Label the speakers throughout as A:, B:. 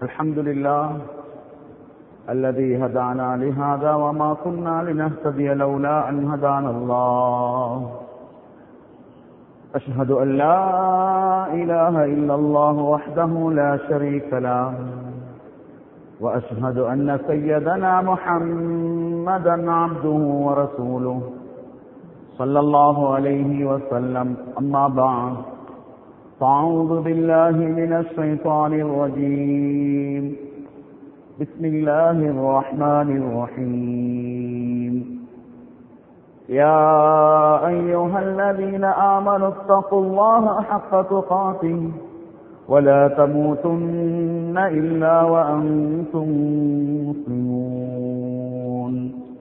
A: الحمد لله الذي هدانا لهذا وما كنا لنهتدي لولا أن هدانا الله أشهد أن لا إله إلا الله وحده لا شريك له وأشهد أن سيدنا محمدا عبده ورسوله صلى الله عليه وسلم أما بعد فأعوذ بالله من الشيطان الرجيم بسم الله الرحمن الرحيم يا أيها الذين آمنوا اتقوا الله حق تقاته ولا تموتن إلا وأنتم مسلمون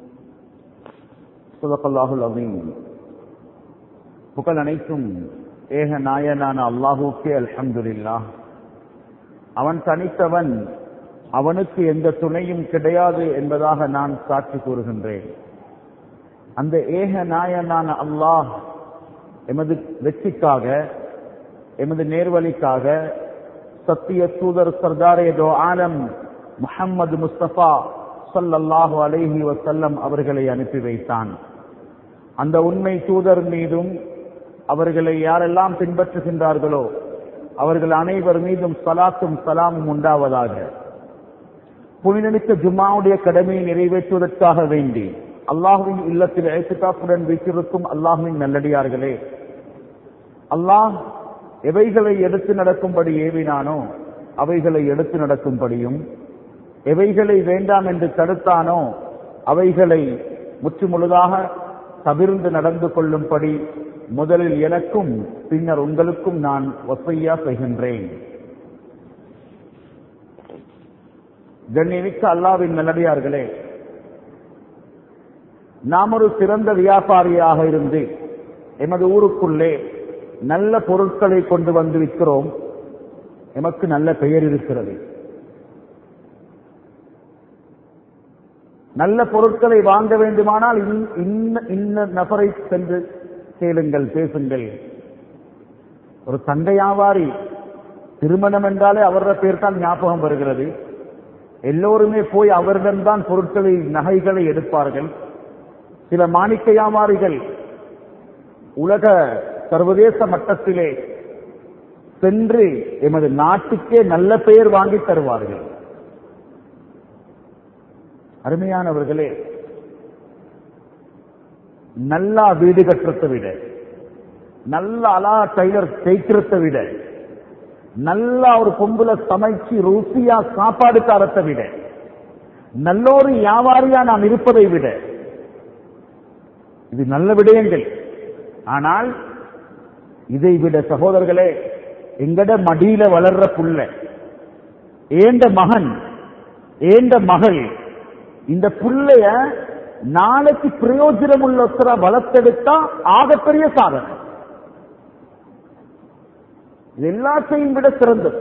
A: صدق الله العظيم புகழ் அனைத்தும் ஏக நாயனான அல்லாஹூக்கே அல்ஹம்துலில்லா அவன் தனித்தவன் அவனுக்கு எந்த துணையும் கிடையாது என்பதாக நான் சாட்சி கூறுகின்றேன் அந்த ஏக நாயனான அல்லாஹ் எமது வெற்றிக்காக எமது நேர்வழிக்காக சத்திய தூதர் சர்தாரேதோ ஆலம் முஹம்மது முஸ்தபா சொல்லல்லாஹு அலைஹி வசல்லம் அவர்களை அனுப்பி வைத்தான் அந்த உண்மை தூதர் மீதும் அவர்களை யாரெல்லாம் பின்பற்றுகின்றார்களோ அவர்கள் அனைவர் மீதும் சலாத்தும் சலாமும் உண்டாவதாக புனிதமிக்க ஜும்மாவுடைய கடமையை நிறைவேற்றுவதற்காக வேண்டி அல்லாஹுவின் இல்லத்தில் எழுத்துக்காப்புடன் வீட்டிருக்கும் அல்லாஹுவின் நல்லடியார்களே அல்லாஹ் எவைகளை எடுத்து நடக்கும்படி ஏவினானோ அவைகளை எடுத்து நடக்கும்படியும் எவைகளை வேண்டாம் என்று தடுத்தானோ அவைகளை முற்றுமுழுதாக தவிர்ந்து நடந்து கொள்ளும்படி முதலில் எனக்கும் பின்னர் உங்களுக்கும் நான் ஒப்பையா செய்கின்றேன் கண்ணிமிக்க அல்லாவின் நல்லடியார்களே நாம் ஒரு சிறந்த வியாபாரியாக இருந்து எமது ஊருக்குள்ளே நல்ல பொருட்களை கொண்டு வந்து விற்கிறோம் எமக்கு நல்ல பெயர் இருக்கிறது நல்ல பொருட்களை வாங்க வேண்டுமானால் இன்ன நபரை சென்று கேளுங்கள் பேசுங்கள் ஒரு தங்க வியாபாரி திருமணம் என்றாலே அவரோட பேர் தான் ஞாபகம் வருகிறது எல்லோருமே போய் அவரிடம்தான் பொருட்களை நகைகளை எடுப்பார்கள் சில மாணிக்க வியாபாரிகள் உலக சர்வதேச மட்டத்திலே சென்று எமது நாட்டுக்கே நல்ல பெயர் வாங்கி தருவார்கள் அருமையானவர்களே நல்லா வீடு கட்டுறதை விட நல்ல அலா டைலர் தைக்கிறத விட நல்லா ஒரு பொம்புல சமைச்சு ருசியா சாப்பாடு தரத்தை விட நல்ல ஒரு வியாபாரியா நாம் இருப்பதை விட இது நல்ல விடயங்கள் ஆனால் இதை விட சகோதரர்களே எங்கட மடியில வளர்ற புள்ள ஏண்ட மகன் ஏண்ட மகள் இந்த புள்ளைய நாளைக்கு பிரயோஜனம் உள்ள வளர்த்தெடுத்தா ஆகப்பெரிய சாதனை இது எல்லாத்தையும் விட சிறந்தது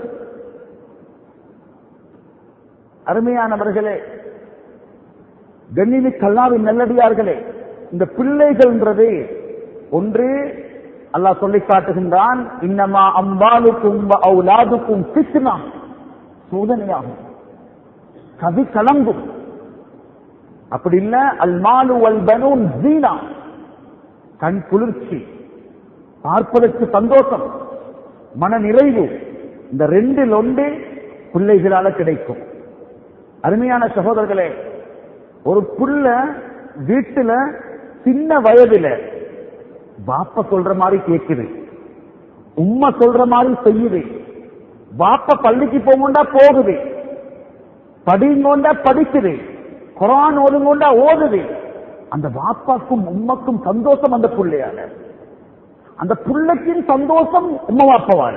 A: அருமையானவர்களே கண்ணிமி கல்லாவின் நல்லடியார்களே இந்த பிள்ளைகள்ன்றது ஒன்று அல்லாஹ் சொல்லி காட்டுகின்றான் இன்னமா அம்பாலுக்கும் அவுலாதுக்கும் பிஸ்னா சோதனையாகும் கவி கலங்கும் அப்படி இல்ல அல்மாலு அல் பனூன் ஜீனா கண் குளிர்ச்சி பார்ப்பதற்கு சந்தோஷம் மன நிறைவு இந்த ரெண்டில் ஒன்று பிள்ளைகளால கிடைக்கும் அருமையான சகோதரர்களே ஒரு புள்ள வீட்டுல சின்ன வயதுல பாப்ப சொல்ற மாதிரி கேட்குது உம்மா சொல்ற மாதிரி செய்யுது பாப்ப பள்ளிக்கு போகண்டா போகுது படிங்கோண்டா படிக்குது குரான் ஓதுங்கோண்டா ஓதுது அந்த பாப்பாக்கும் உம்மக்கும் சந்தோஷம் அந்த புள்ளையால அந்த புள்ளைக்கின் சந்தோஷம் உம்ம வாப்பவால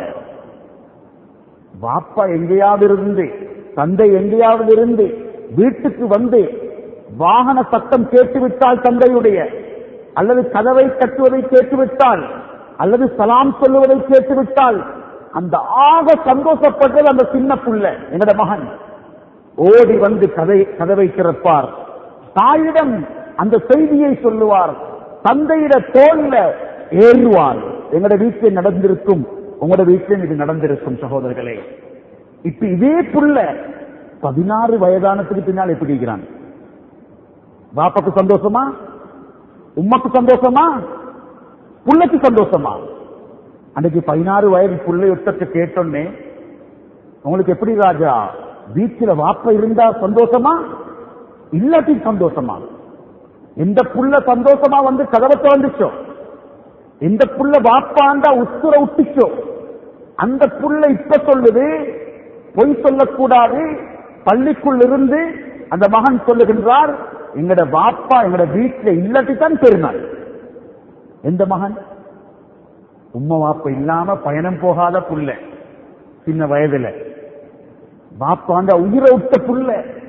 A: வாப்பா எங்கேயாவது இருந்து தந்தை எங்கேயாவது இருந்து வீட்டுக்கு வந்து வாகன சத்தம் கேட்டுவிட்டால் தந்தையுடைய அல்லது கதவை கட்டுவதை கேட்டுவிட்டால் அல்லது சலாம் சொல்லுவதை கேட்டுவிட்டால் அந்த ஆக சந்தோஷப்பட்டது அந்த சின்ன புள்ள எங்கட மகன் ஓடி வந்து கதை கதவை திறப்பார் தாயிடம் அந்த செய்தியை சொல்லுவார் தந்தையிட தோல்ல ஏறுவார் எங்கட வீட்டில் நடந்திருக்கும் உங்களோட வீட்டிலும் இது நடந்திருக்கும் சகோதரர்களே இப்ப இதே புள்ள பதினாறு வயதானத்துக்கு பின்னால் எப்படி இருக்கிறான் பாப்பாக்கு சந்தோஷமா உம்மக்கு சந்தோஷமா புள்ளைக்கு சந்தோஷமா அன்னைக்கு பதினாறு வயது புள்ளை யுத்தத்தை கேட்டோன்னே உங்களுக்கு எப்படி ராஜா வீட்டில் வாப்ப இருந்தா சந்தோஷமா இல்லாட்டி சந்தோஷமா எந்த புள்ள சந்தோஷமா வந்து கதவை திறந்துச்சோ எந்த புள்ள வாப்பாண்டா உசுர விட்டுச்சோ அந்த புள்ள இப்ப சொல்லுது பொய் சொல்லக்கூடாது பள்ளிக்குள் இருந்து அந்த மகன் சொல்லுகின்றார் எங்கட வாப்பா எங்கட வீட்டுல இல்லாட்டி தான் பெருநாள் எந்த மகன் உம்மா வாப்பா இல்லாம பயணம் போகாத புள்ள சின்ன வயதுல வாப்பாண்ட உயிரை விட்ட புள்ள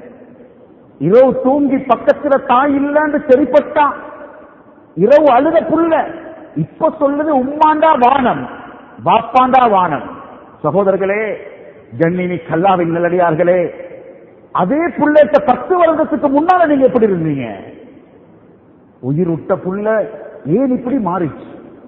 A: இரவு தூங்கி பக்கத்துல தாய் இல்லன்னு சரிப்பட்டான் இரவு அழுத புள்ள இப்ப சொல்லுது உம்மாண்டா வானம் வாப்பாண்டா வானம் சகோதரர்களே ஜன்னினி கல்லாவின் நல்லடியார்களே அதே புள்ளைட்ட பத்து வருடத்துக்கு முன்னால நீங்க எப்படி இருந்தீங்க உயிர் விட்ட புள்ள ஏன் இப்படி மாறிச்சு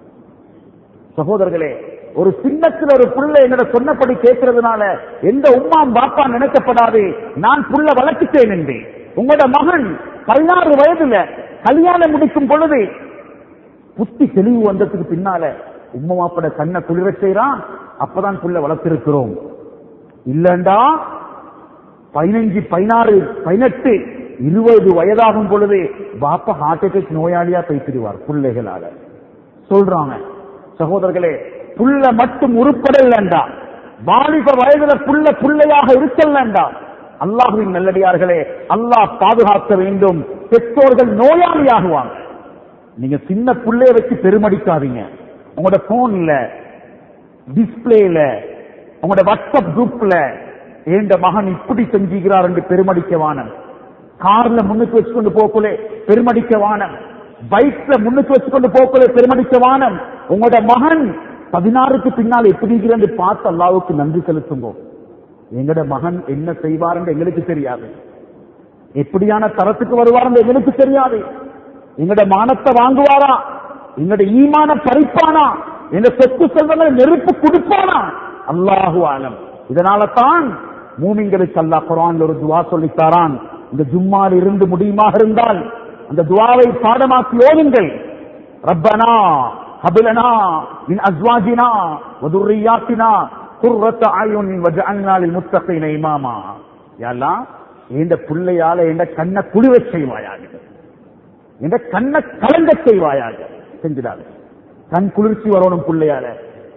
A: சகோதரர்களே ஒரு சின்னத்துல ஒரு புள்ள என்னோட சொன்னபடி கேட்கறதுனால எந்த உம்மாம் பாப்பா நினைக்கப்படாது நான் புள்ள வளர்த்துட்டேன் என்று உங்களோட மகன் பதினாறு வயதுல கல்யாணம் முடிக்கும் பொழுது புத்தி தெளிவு வந்ததுக்கு பின்னால உம்மா மாப்பட கண்ணை குளிர செய்யறான் அப்பதான் புள்ள வளர்த்திருக்கிறோம் இல்லண்டா பதினஞ்சு பதினாறு பதினெட்டு இருபது வயதாகும் பொழுது பாப்பா ஹார்ட் அட்டாக் நோயாளியா பேசிடுவார் பிள்ளைகளால சொல்றாங்க சகோதரர்களே புள்ள மட்டும் உருப்படலண்டா வாலிப வயதுல புள்ள புள்ளையாக இருக்கலண்டா அல்லாஹுவின் நல்லடியார்களே அல்லாஹ் பாதுகாக்க வேண்டும் பெற்றோர்கள் நோயாளியாகுவாங்க நீங்க சின்ன புள்ளைய வச்சு பெருமடிக்காதீங்க உங்களோட போன்ல டிஸ்பிளேல உங்களோட வாட்ஸ்அப் குரூப்ல ஏண்ட மகன் இப்படி செஞ்சுகிறார் என்று பெருமடிக்க வானம் கார்ல முன்னுக்கு வச்சுக்கொண்டு போக்குள்ளே பெருமடிக்க வானம் பைக்ல முன்னுக்கு வச்சுக்கொண்டு போக்குள்ளே பெருமடிக்க வானம் உங்களோட மகன் பதினாறுக்கு பின்னால் எப்படி இருக்கிறது பார்த்து அல்லாவுக்கு நன்றி செலுத்துங்கோ எங்கட மகன் என்ன செய்வார் என்று எங்களுக்கு தெரியாது எப்படியான தரத்துக்கு வருவார் என்று எங்களுக்கு தெரியாது எங்கட மானத்தை வாங்குவாரா எங்கட ஈமான பறிப்பானா எங்க சொத்து செல்வங்களை நெருப்பு கொடுப்பானா அல்லாஹு ஆலம் இதனால தான் மூமிங்களுக்கு அல்லாஹ் குரான்ல ஒரு துவா சொல்லித்தாரான் இந்த ஜும்மால் இருந்து முடியுமாக இருந்தால் அந்த துவாவை பாடமாக்கி ஓதுங்கள் ரப்பனா ஹபிலனா மின் அஸ்வாஜினா வதுர்ரியாத்தினா குர்ரத்த ஆயுன் வஜஅல்னா லில் முத்தகீன இமாமா யா அல்லாஹ் இந்த பிள்ளையால என்ற கண்ணை குளிர செய்வாயாக என்ற கண்ணை கலங்க செய்வாயாக செஞ்சிடாது கண் குளிர்ச்சி வரணும் பிள்ளையால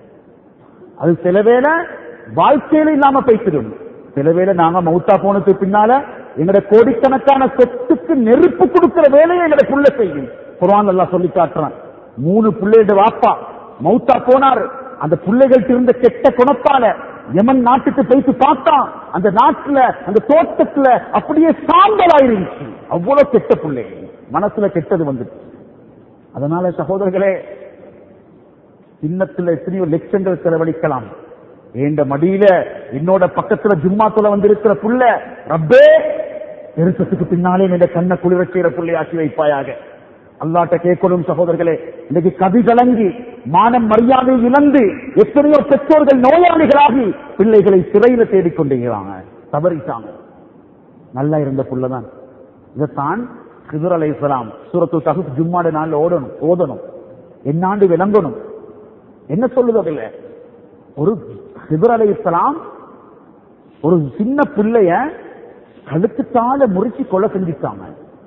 A: அது சில வேளை வாழ்க்கையில இல்லாம பேசிடும் சில வேளை நாங்க மௌத்தா போனதுக்கு பின்னால எங்கட கோடிக்கணக்கான சொத்துக்கு நெருப்பு கொடுக்கிற வேலையை எங்கட புள்ள செய்யும் குரான் எல்லாம் சொல்லி காட்டுறான் மூணு பிள்ளையோட வாப்பா மௌத்தா போனார் அந்த பிள்ளைகள் இருந்த கெட்ட குணத்தால யமன் நாட்டுக்கு போயிட்டு பார்த்தா அந்த நாட்டுல அந்த தோட்டத்துல அப்படியே சாம்பலாயிருந்துச்சு அவ்வளவு கெட்ட பிள்ளை மனசுல கெட்டது வந்துச்சு அதனால சகோதரர்களே சின்னத்துல எத்தனையோ லட்சங்கள் செலவழிக்கலாம் ஏண்ட மடியில என்னோட பக்கத்துல ஜும்மாத்துல வந்து இருக்கிற புள்ள ரப்பே பெருசத்துக்கு பின்னாலே என்ற கண்ணை குளிர செய்யற புள்ளை ஆக்கி வைப்பாயாக அல்லாட்ட கேட்கணும் சகோதரர்களே இன்னைக்கு கவி கலங்கி மானம் மரியாதை இழந்து எத்தனையோ பெற்றோர்கள் நோயாளிகளாகி பிள்ளைகளை சிறையில தேடிக்கொண்டிருக்கிறாங்க தவறிட்டாங்க நல்லா இருந்த புள்ளதான் இதைத்தான் கிதுர் அலை இஸ்லாம் சூரத்து தகுத் ஜும்மாடு நாள்ல ஓடணும் ஓதணும் என்னாண்டு விளங்கணும் என்ன சொல்லுது அதுல ஒரு ஹிபர் அலை இஸ்லாம் ஒரு சின்ன பிள்ளைய கழுத்துத்தால முறிச்சு கொலை செஞ்சுட்டாங்க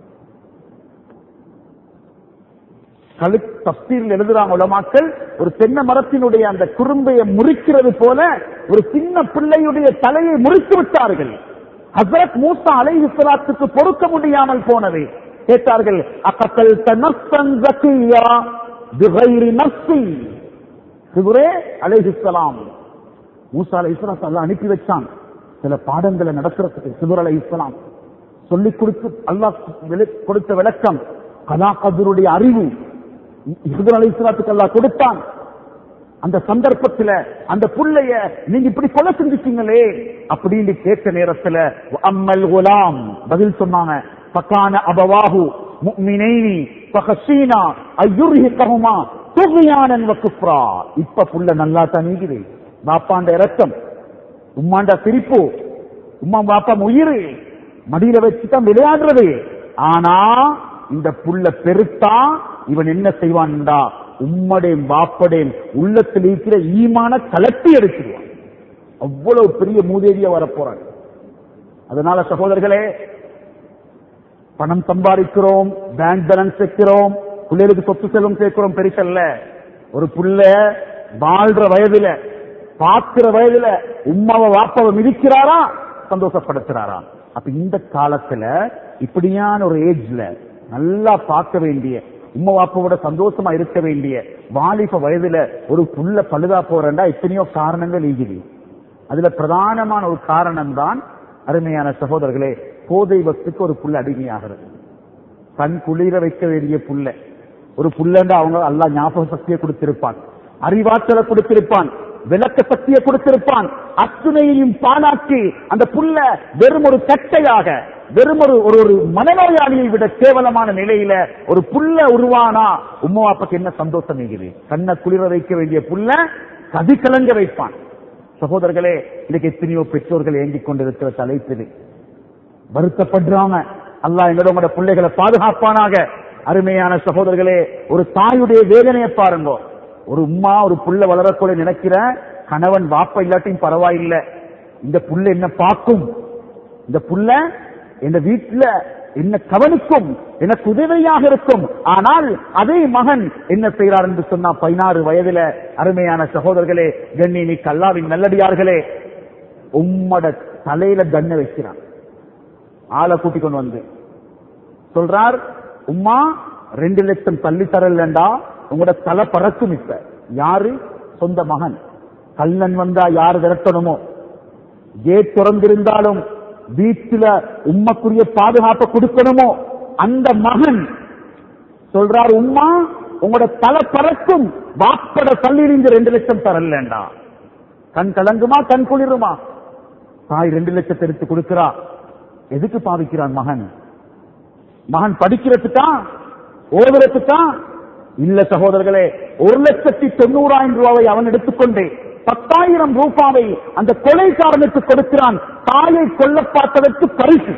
A: கழு தப்தீரில் எழுதுறாங்க உலமாக்கள் ஒரு தென்னை மரத்தினுடைய அந்த குறும்பையை முறிக்கிறது போல ஒரு சின்ன பிள்ளையுடைய தலையை முறித்து விட்டார்கள் ஹசரத் மூசா அலை இஸ்லாத்துக்கு பொறுக்க முடியாமல் போனது கேட்டார்கள் அக்கத்தல் தனஸ்தன் ஜக்கியா பிகைரி நஃப்ஸி ஹிபுரே அலைஹிஸ்ஸலாம் மூசா அலை இஸ்லாம் அல்லாஹ் அனுப்பி வச்சான் சில பாடங்களை நடத்துறதுக்கு ஹிபுர் அலை இஸ்லாம் சொல்லிக் கொடுத்து அல்லாஹ் விள- கொடுத்த விளக்கம் கலா கதருடைய அறிவு ஹிபுர் அலை இஸ்லாத்துக்கு அல்லாஹ் கொடுத்தான் அந்த சந்தர்ப்பத்துல அந்த புள்ளைய நீங்க இப்படி கொலை செஞ்சுட்டீங்களே அப்படின்னு கேட்ட நேரத்துல அம்மல் குலாம் பதில் சொன்னாங்க பக்கான அபவாஹு முக்மினைனி பகசீனா ஐயுர்ஹிகஹுமா துகியானன் வகுப்ரா இப்ப புள்ள நல்லா தான் நீங்குது பாப்பாண்ட இரக்கம் உம்மாண்ட சிரிப்பு உம்மா பாப்பா உயிர் மடியில வச்சுதான் விளையாடுறது ஆனா இந்த புள்ள பெருத்தா இவன் என்ன செய்வான்டா உம்மடையும் பாப்படையும் உள்ளத்தில் இருக்கிற ஈமான கலட்டி எடுத்துருவான் அவ்வளவு பெரிய மூதேவியா வரப்போறாங்க அதனால சகோதரர்களே பணம் சம்பாதிக்கிறோம் பேங்க் பேலன்ஸ் வைக்கிறோம் பிள்ளைகளுக்கு சொத்து செல்வம் சேர்க்கிறோம் பெருசல்ல ஒரு புள்ள வாழ்ற வயதுல பார்க்கிற வயதுல உம்மாவை வாப்பாவை மிதிக்கிறாரா சந்தோஷப்படுத்துறாரா அப்ப இந்த காலத்துல இப்படியான ஒரு ஏஜ்ல நல்லா பார்க்க வேண்டிய உம்மா வாப்பாவோட சந்தோஷமா இருக்க வேண்டிய வாலிப வயதுல ஒரு புள்ள பழுதா போறேன்டா எத்தனையோ காரணங்கள் ஈகுது அதுல பிரதானமான ஒரு காரணம் தான் அருமையான சகோதரர்களே போதை வஸ்துக்கு ஒரு புள்ள அடிமையாகிறது கண் குளிர வைக்க வேண்டிய புள்ள ஒரு புள்ளண்டா அவங்க அல்லா ஞாபக சக்தியை கொடுத்திருப்பான் அறிவாற்றலை கொடுத்திருப்பான் விளக்க சக்தியை கொடுத்திருப்பான் அத்துணையையும் பானாக்கி அந்த புள்ள வெறும் ஒரு கட்டையாக வெறும் ஒரு ஒரு ஒரு மனநோயாளியை விட கேவலமான நிலையில ஒரு புள்ள உருவானா உம்மா அப்பாக்கு என்ன சந்தோஷம் இருக்குது கண்ணை குளிர வைக்க வேண்டிய புள்ள கதி கலங்க வைப்பான் சகோதரர்களே இன்னைக்கு எத்தனையோ பெற்றோர்கள் ஏங்கிக் கொண்டிருக்கிற தலைப்பில் வருத்தப்படுறாங்க அல்லாஹ் எங்களோட உங்களோட பிள்ளைகளை பாதுகாப்பானாக அருமையான சகோதரர்களே ஒரு தாயுடைய வேதனையை பாருங்க ஒரு உம்மா ஒரு புள்ள வளரக்கூட நினைக்கிற கணவன் வாப்ப இல்லாட்டியும் பரவாயில்லை இந்த புள்ள என்ன பார்க்கும் இந்த புள்ள இந்த வீட்டுல என்ன கவனிக்கும் எனக்கு உதவியாக இருக்கும் ஆனால் அதே மகன் என்ன செய்கிறார் என்று சொன்னா பதினாறு வயதுல அருமையான சகோதரர்களே கண்ணினி கல்லாவின் நல்லடியார்களே உம்மட தலையில கண்ணை வைக்கிறான் ஆளை கூட்டிக் கொண்டு வந்து சொல்றார் உம்மா ரெண்டு லட்சம் தள்ளி தரலண்டா உங்களோட தலை பறக்கும் இப்ப யாரு சொந்த மகன் கல்லன் வந்தா யாரு விரட்டணுமோ கேட் திறந்திருந்தாலும் வீட்டுல உம்மக்குரிய பாதுகாப்பை கொடுக்கணுமோ அந்த மகன் சொல்றார் உம்மா உங்களோட தலை பறக்கும் வாப்பட தள்ளிருந்து ரெண்டு லட்சம் தரலண்டா கண் கலங்குமா கண் குளிருமா தாய் ரெண்டு லட்சத்தை எடுத்து கொடுக்கிறா எதுக்கு பாவிக்கிறான் மகன் மகன் படிக்கிறதுக்கா ஓதுறதுக்கா இல்ல சகோதரர்களே ஒரு லட்சத்தி தொண்ணூறாயிரம் ரூபாவை அவன் எடுத்துக்கொண்டு பத்தாயிரம் ரூபாவை அந்த கொலைக்காரனுக்கு கொடுக்கிறான் தாயை கொல்ல பார்த்ததற்கு பரிசு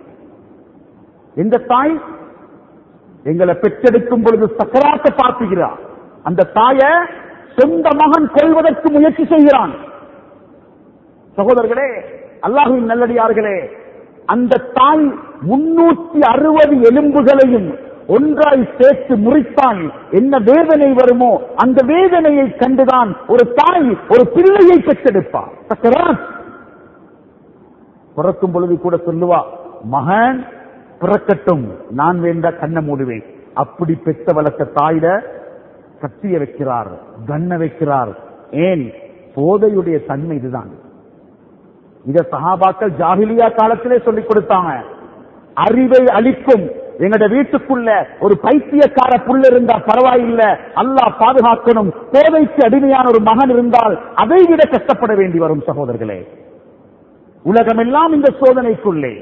A: எந்த தாய் எங்களை பெற்றெடுக்கும் பொழுது சக்கராத்த பார்த்துகிறார் அந்த தாய சொந்த மகன் கொள்வதற்கு முயற்சி செய்கிறான் சகோதரர்களே அல்லாஹுவின் நல்லடியார்களே அந்த தாய் முன்னூத்தி அறுபது எலும்புகளையும் ஒன்றாய் சேர்த்து முறித்தால் என்ன வேதனை வருமோ அந்த வேதனையை கண்டுதான் ஒரு தாய் ஒரு பிள்ளையை பெற்றெடுப்பார் சக்கராத் பிறக்கும் பொழுது கூட சொல்லுவா மகன் பிறக்கட்டும் நான் வேண்ட கண்ணை மூடுவேன் அப்படி பெற்ற வளர்த்த தாயிட கத்திய வைக்கிறார் கண்ண வைக்கிறார் ஏன் போதையுடைய தன்மை இதுதான் இத சகாபாக்கள் ஜாகிலியா காலத்திலே சொல்லிக் கொடுத்தாங்க அறிவை அளிக்கும் எங்கட வீட்டுக்குள்ள ஒரு பைத்தியக்கார புள்ள இருந்தா பரவாயில்லை அல்லாஹ் பாதுகாக்கணும் போதைக்கு அடிமையான ஒரு மகன் இருந்தால் அதை விட கஷ்டப்பட வேண்டி வரும் சகோதரர்களே உலகமெல்லாம் இந்த சோதனைக்குள்ளே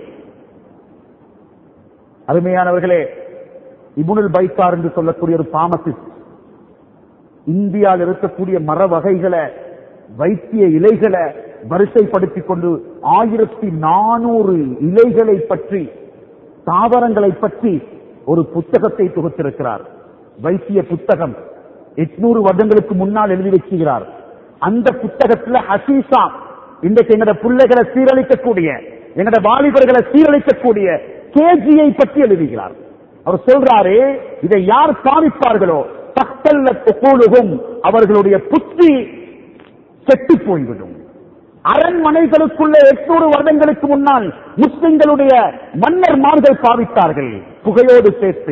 A: அருமையானவர்களே இபுனுல் பைத்தார் என்று சொல்லக்கூடிய ஒரு பாமசிஸ்ட் இந்தியாவில் இருக்கக்கூடிய மர வகைகளை வைத்திய இலைகளை வரிசைப்படுத்திக் கொண்டு ஆயிரத்தி நானூறு இலைகளை பற்றி தாவரங்களை பற்றி ஒரு புத்தகத்தை தொகுத்திருக்கிறார் வைத்திய புத்தகம் எட்நூறு வருடங்களுக்கு முன்னால் எழுதி வச்சுகிறார் அந்த புத்தகத்துல ஹசீசா இன்றைக்கு எங்கட பிள்ளைகளை சீரழிக்கக்கூடிய எங்கட வாலிபர்களை சீரழிக்கக்கூடிய கேஜியை பற்றி எழுதுகிறார் அவர் சொல்றாரு இதை யார் பாவிப்பார்களோ தக்கல்ல கூழுகும் அவர்களுடைய புத்தி கெட்டு போய்விடும் அரண்மனைகளுக்குள்ள எட்நூறு வருடங்களுக்கு முன்னால் முஸ்லிம்களுடைய மன்னர்மார்கள் பாவித்தார்கள் புகையோடு சேர்த்து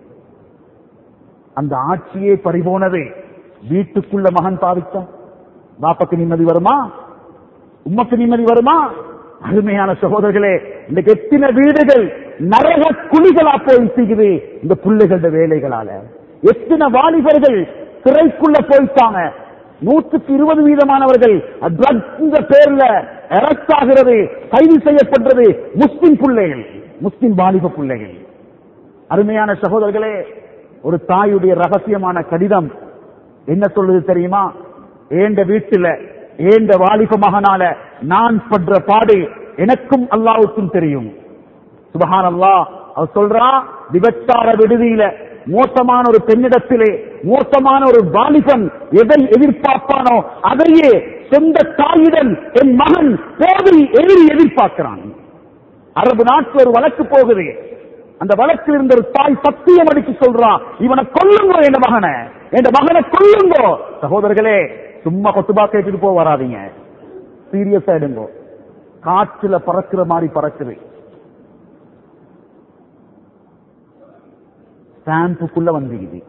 A: அந்த ஆட்சியே பறிபோனது வீட்டுக்குள்ள மகன் பாவித்தான் பாப்பாக்கு நிம்மதி வருமா உமக்கு நிம்மதி வருமா அருமையான சகோதரர்களே இந்த எத்தனை வீடுகள் நரக குழிகளா போய் செய்யுது இந்த பிள்ளைகள வேலைகளால எத்தனை வாலிபர்கள் சிறைக்குள்ள போயிட்டாங்க நூற்றுக்கு இருபது வீதமானவர்கள் ட்ரக்ஸ் பேர்ல அரெஸ்ட் ஆகிறது கைது செய்யப்படுறது முஸ்லிம் பிள்ளைகள் முஸ்லிம் வாலிப பிள்ளைகள் அருமையான சகோதரர்களே ஒரு தாயுடைய ரகசியமான கடிதம் என்ன சொல்லுது தெரியுமா ஏண்ட வீட்டுல ஏண்ட வாலிப மகனால நான் படுற பாடு எனக்கும் அல்லாவுக்கும் தெரியும் சுபஹான் அல்லாஹ் அவர் சொல்றா விபச்சார விடுதியில மோசமான ஒரு பெண்ணிடத்திலே மோசமான ஒரு வாலிபன் எதை எதிர்பார்ப்பானோ அதையே சொந்த தாயுடன் என் மகன் போதை எதிரி எதிர்பார்க்கிறான் அரபு நாட்டில் ஒரு வழக்கு போகுது அந்த வழக்கில் இருந்த ஒரு தாய் சத்தியம் அடிச்சு சொல்றா இவனை கொல்லுங்கோ என் மகனை என் மகனை கொல்லுங்கோ சகோதரர்களே சும்மா கொத்துபா கேட்டுட்டு போக வராதீங்க சீரியஸ் ஆயிடுங்கோ காற்றுல பறக்கிற மாதிரி பறக்குது ஸ்டாம்புக்குள்ள வந்துக்குது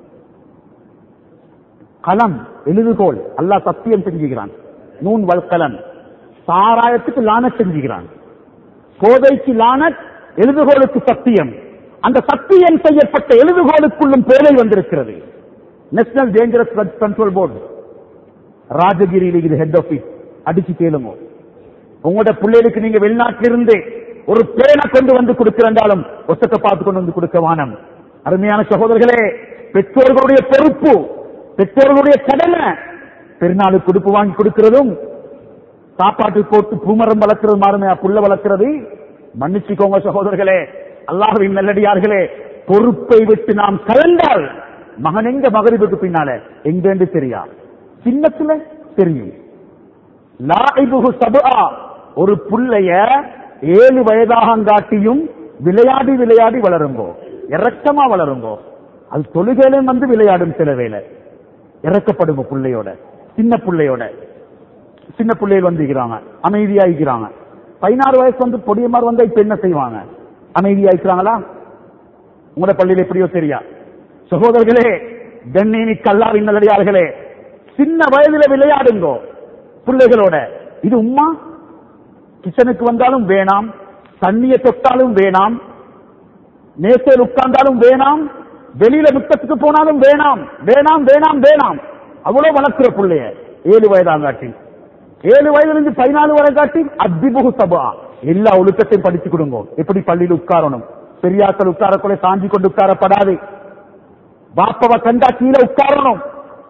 A: களம் எழுதுகோள் அல்லாஹ் சத்தியம் செஞ்சுக்கிறான் நூன் வல்கலன் சாராயத்துக்கு லானத் செஞ்சுக்கிறான் கோதைக்கு லானத் எழுதுகோளுக்கு சத்தியம் அந்த சத்தியம் செய்யப்பட்ட எழுதுகோளுக்குள்ளும் பேரை வந்திருக்கிறது national dangerous drugs control board ராஜகிரியில் இது ஹெட் ஆபீஸ் அடிச்சு கேளுங்க உங்களோட பிள்ளைகளுக்கு நீங்க வெளிநாட்டிலிருந்து ஒரு பேனை கொண்டு வந்து கொடுக்கிறாலும் ஒசத்தை பார்த்து கொண்டு வந்து கொடுக்க வானம் அருமையான சகோதரர்களே பெற்றோர்களுடைய பொறுப்பு பெற்றோர்களுடைய கடமை பெருநாளுக்கு கொடுப்பு வாங்கி கொடுக்கிறதும் சாப்பாட்டு போட்டு பூமரம் வளர்க்கிறது மாறுமே புள்ள வளர்க்கிறது மன்னிச்சுக்கோங்க சகோதரர்களே அல்லாஹுவின் நல்லடியார்களே பொறுப்பை விட்டு நாம் கலந்தால் மகன் எங்க மகரிபுக்கு பின்னால எங்கேன்னு தெரியா சின்னத்துல தெரியும் லாயிபுகு சபுஆ ஒரு புள்ளைய ஏழு வயதாகங்காட்டியும் விளையாடி விளையாடி வளருங்கோ இறக்கமா வளருங்கோ அது தொழுகையிலும் வந்து விளையாடும் சில வேலை இறக்கப்படுங்க புள்ளையோட சின்ன புள்ளையோட சின்ன பிள்ளைகள் வந்துக்கிறாங்க அமைதியாயிக்கிறாங்க பதினாறு வயசு வந்து பொடியமார் வந்தா இப்ப என்ன செய்வாங்க அமைதியாயிக்கிறாங்களா உங்களோட பள்ளியில எப்படியோ தெரியா சகோதரர்களே கண்ணினி கல்லாவின் நல்லடியார்களே சின்ன வயதுல விளையாடுங்கோ பிள்ளைகளோட இது உம்மா கிச்சனுக்கு வந்தாலும் வேணாம் தண்ணியை தொட்டாலும் வேணாம் நேசையில் உட்கார்ந்தாலும் வேணாம் வெளியில முத்தத்துக்கு போனாலும் வேணாம் வேணாம் வேணாம் வேணாம் அவ்வளவு வளர்க்கிற பிள்ளைய ஏழு வயதாங்காட்டி ஏழு வயதுல இருந்து பதினாலு வரை காட்டி அத்திபுகு சபா எல்லா ஒழுக்கத்தையும் படிச்சு கொடுங்க எப்படி பள்ளியில் உட்காரணும் பெரியாக்கள் உட்காரக்குள்ள சாஞ்சி கொண்டு உட்காரப்படாது பாப்பவ கண்டா கீழே உட்காரணும்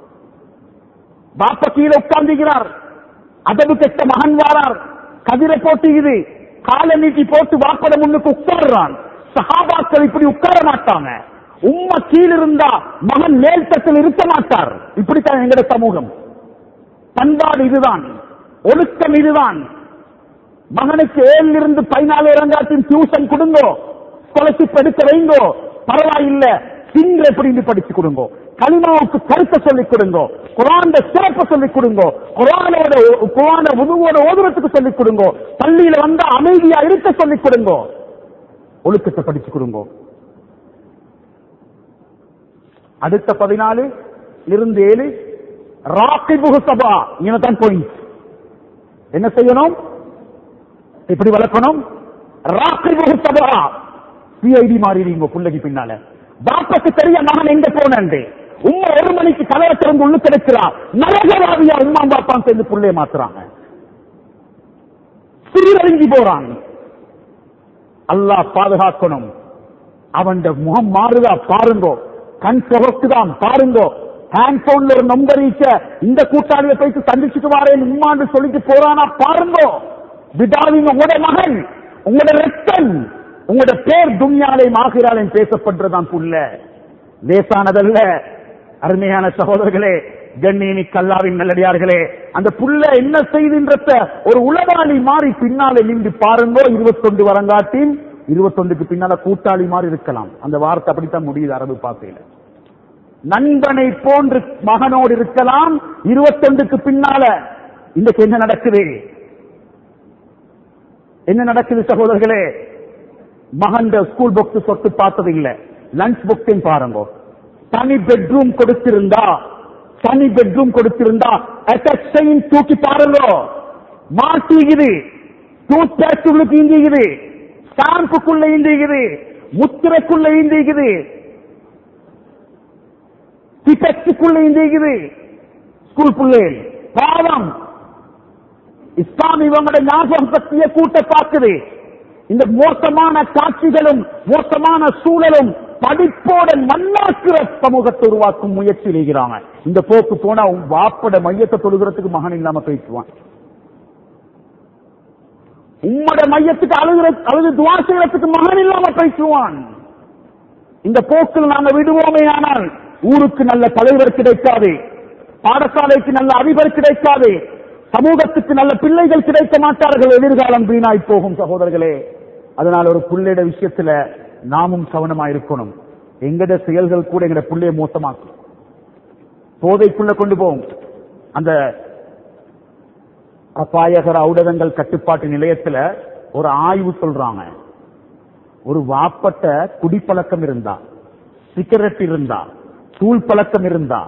A: பாப்ப கீழே உட்கார்ந்துகிறார் அதவு கெட்ட மகன் வாரார் கதிரை போட்டுகிறது காலை நீட்டி போட்டு வாப்பட முன்னுக்கு உட்கார்றான் சஹாபாக்கள் இப்படி உட்கார மாட்டாங்க உம்மா கீழ் இருந்தா மகன் மேல் தட்டில் இருக்க மாட்டார் இப்படித்தான் எங்கட சமூகம் பண்பாடு இதுதான் ஒழுக்கம் இதுதான் மகனுக்கு ஏழில் இருந்து பதினாலு இரண்டாயிரத்தின் டியூஷன் கொடுங்கோ ஸ்காலர்ஷிப் எடுக்க வைங்கோ பரவாயில்ல சிங்க எப்படி படிச்சு கொடுங்கோ கலிமாவுக்கு கருத்தை சொல்லிக் கொடுங்கோ குரான் சிறப்பை சொல்லிக் கொடுங்கோ குரானோட குரான உதுவோட ஓதுறதுக்கு சொல்லிக் கொடுங்கோ பள்ளியில வந்தா அமைதியா இருக்க சொல்லிக் கொடுங்கோ ஒழுக்கத்தை படிச்சு கொடுங்கோ அடுத்த பதினாலு இருந்து ஏழு ராக்கிபுகு சபா இனதான் பாயிண்ட் என்ன செய்யணும் எப்படி வளர்க்கணும் ராக்கிபுகு சபா சிஐடி மாறிடுங்க பிள்ளைக்கு பின்னால பாப்பாக்கு தெரிய மகன் எங்க போனே உம்மா ஒரு மணிக்கு கதவை திறந்து உள்ளு கிடைக்கிறா நரகவாதியா உம்மா பாப்பான் சேர்ந்து புள்ளைய மாத்துறாங்க சீரழிஞ்சி போறான் அல்லாஹ் பாதுகாக்கணும் அவன் முகம் மாறுதா பாருங்கோ கண் சிவக்குதான் பாருங்கோ ஹேண்ட் போன்ல ஒரு நம்பர் ஈச்ச இந்த கூட்டாளியை போயிட்டு சந்திச்சுட்டு வாரேன் உம்மாண்டு சொல்லிட்டு போறானா பாருங்கோ விடாதீங்க உங்களோட மகன் உங்களோட ரத்தன் உங்களோட பேர் துன்யாலையும் ஆகிறாலையும் பேசப்படுறதான் புள்ள லேசானதல்ல அருமையான சகோதரர்களே கண்ணினி கல்லாவின் நல்லடியார்களே அந்த புள்ள என்ன செய்துன்றத ஒரு உளவாளி மாறி பின்னாலே நின்று பாருங்கோ இருபத்தொண்டு வரங்காட்டின் இருபத்தொண்டுக்கு பின்னால கூட்டாளி மாதிரி இருக்கலாம் அந்த வார்த்தை அப்படித்தான் முடியுது அரபு பாசையில நண்பனை போன்று மகனோடு இருக்கலாம் இருபத்தொண்டுக்கு பின்னால இன்றைக்கு என்ன நடக்குது என்ன நடக்குது சகோதரர்களே மகன் ஸ்கூல் புக்ஸ் சொத்து பார்த்தது இல்ல லஞ்ச் புக்கையும் பாருங்க தனி பெட்ரூம் கொடுத்திருந்தா தனி பெட்ரூம் கொடுத்திருந்தா அட்டச்சையும் தூக்கி பாருங்க மாட்டிக்குது டூத் பேஸ்ட் உள்ளுக்கு இந்திக்குது ஸ்டாம்புக்குள்ள இந்திக்குது முத்திரைக்குள்ள இந்திக்குது டிபெக்டுக்குள்ள இந்திக்குது ஸ்கூல் பிள்ளைகள் பாவம் இஸ்லாம் இவங்களோட ஞாபகம் சக்திய கூட்ட பார்க்குது இந்த மோசமான காட்சிகளும் மோசமான சூழலும் படிப்போட மண்ணாக்குற சமூகத்தை உருவாக்கும் முயற்சி செய்கிறாங்க இந்த போக்கு போனா வாப்பட மையத்தை தொழுகிறதுக்கு மகன் இல்லாம பேசுவான் உம்மோட மையத்துக்கு அழுகிற அழுது துவா செய்யறதுக்கு மகன் இல்லாம பேசுவான் இந்த போக்கில் நாங்க விடுவோமே ஆனால் ஊருக்கு நல்ல தலைவர் கிடைக்காது பாடசாலைக்கு நல்ல அதிபர் கிடைக்காது சமூகத்துக்கு நல்ல பிள்ளைகள் கிடைக்க மாட்டார்கள் எதிர்காலம் வீணாய் போகும் சகோதரர்களே அதனால் ஒரு புள்ளைட விஷயத்துல நாமும் கவனமா இருக்கணும் எங்கட செயல்கள் கூட எங்கட புள்ளைய மோசமாக்கும் போதைக்குள்ள கொண்டு போகும் அந்த அபாயகர ஊடகங்கள் கட்டுப்பாட்டு நிலையத்துல ஒரு ஆய்வு சொல்றாங்க ஒரு வாப்பட்ட குடிப்பழக்கம் இருந்தா சிகரெட் இருந்தா தூள் பழக்கம் இருந்தா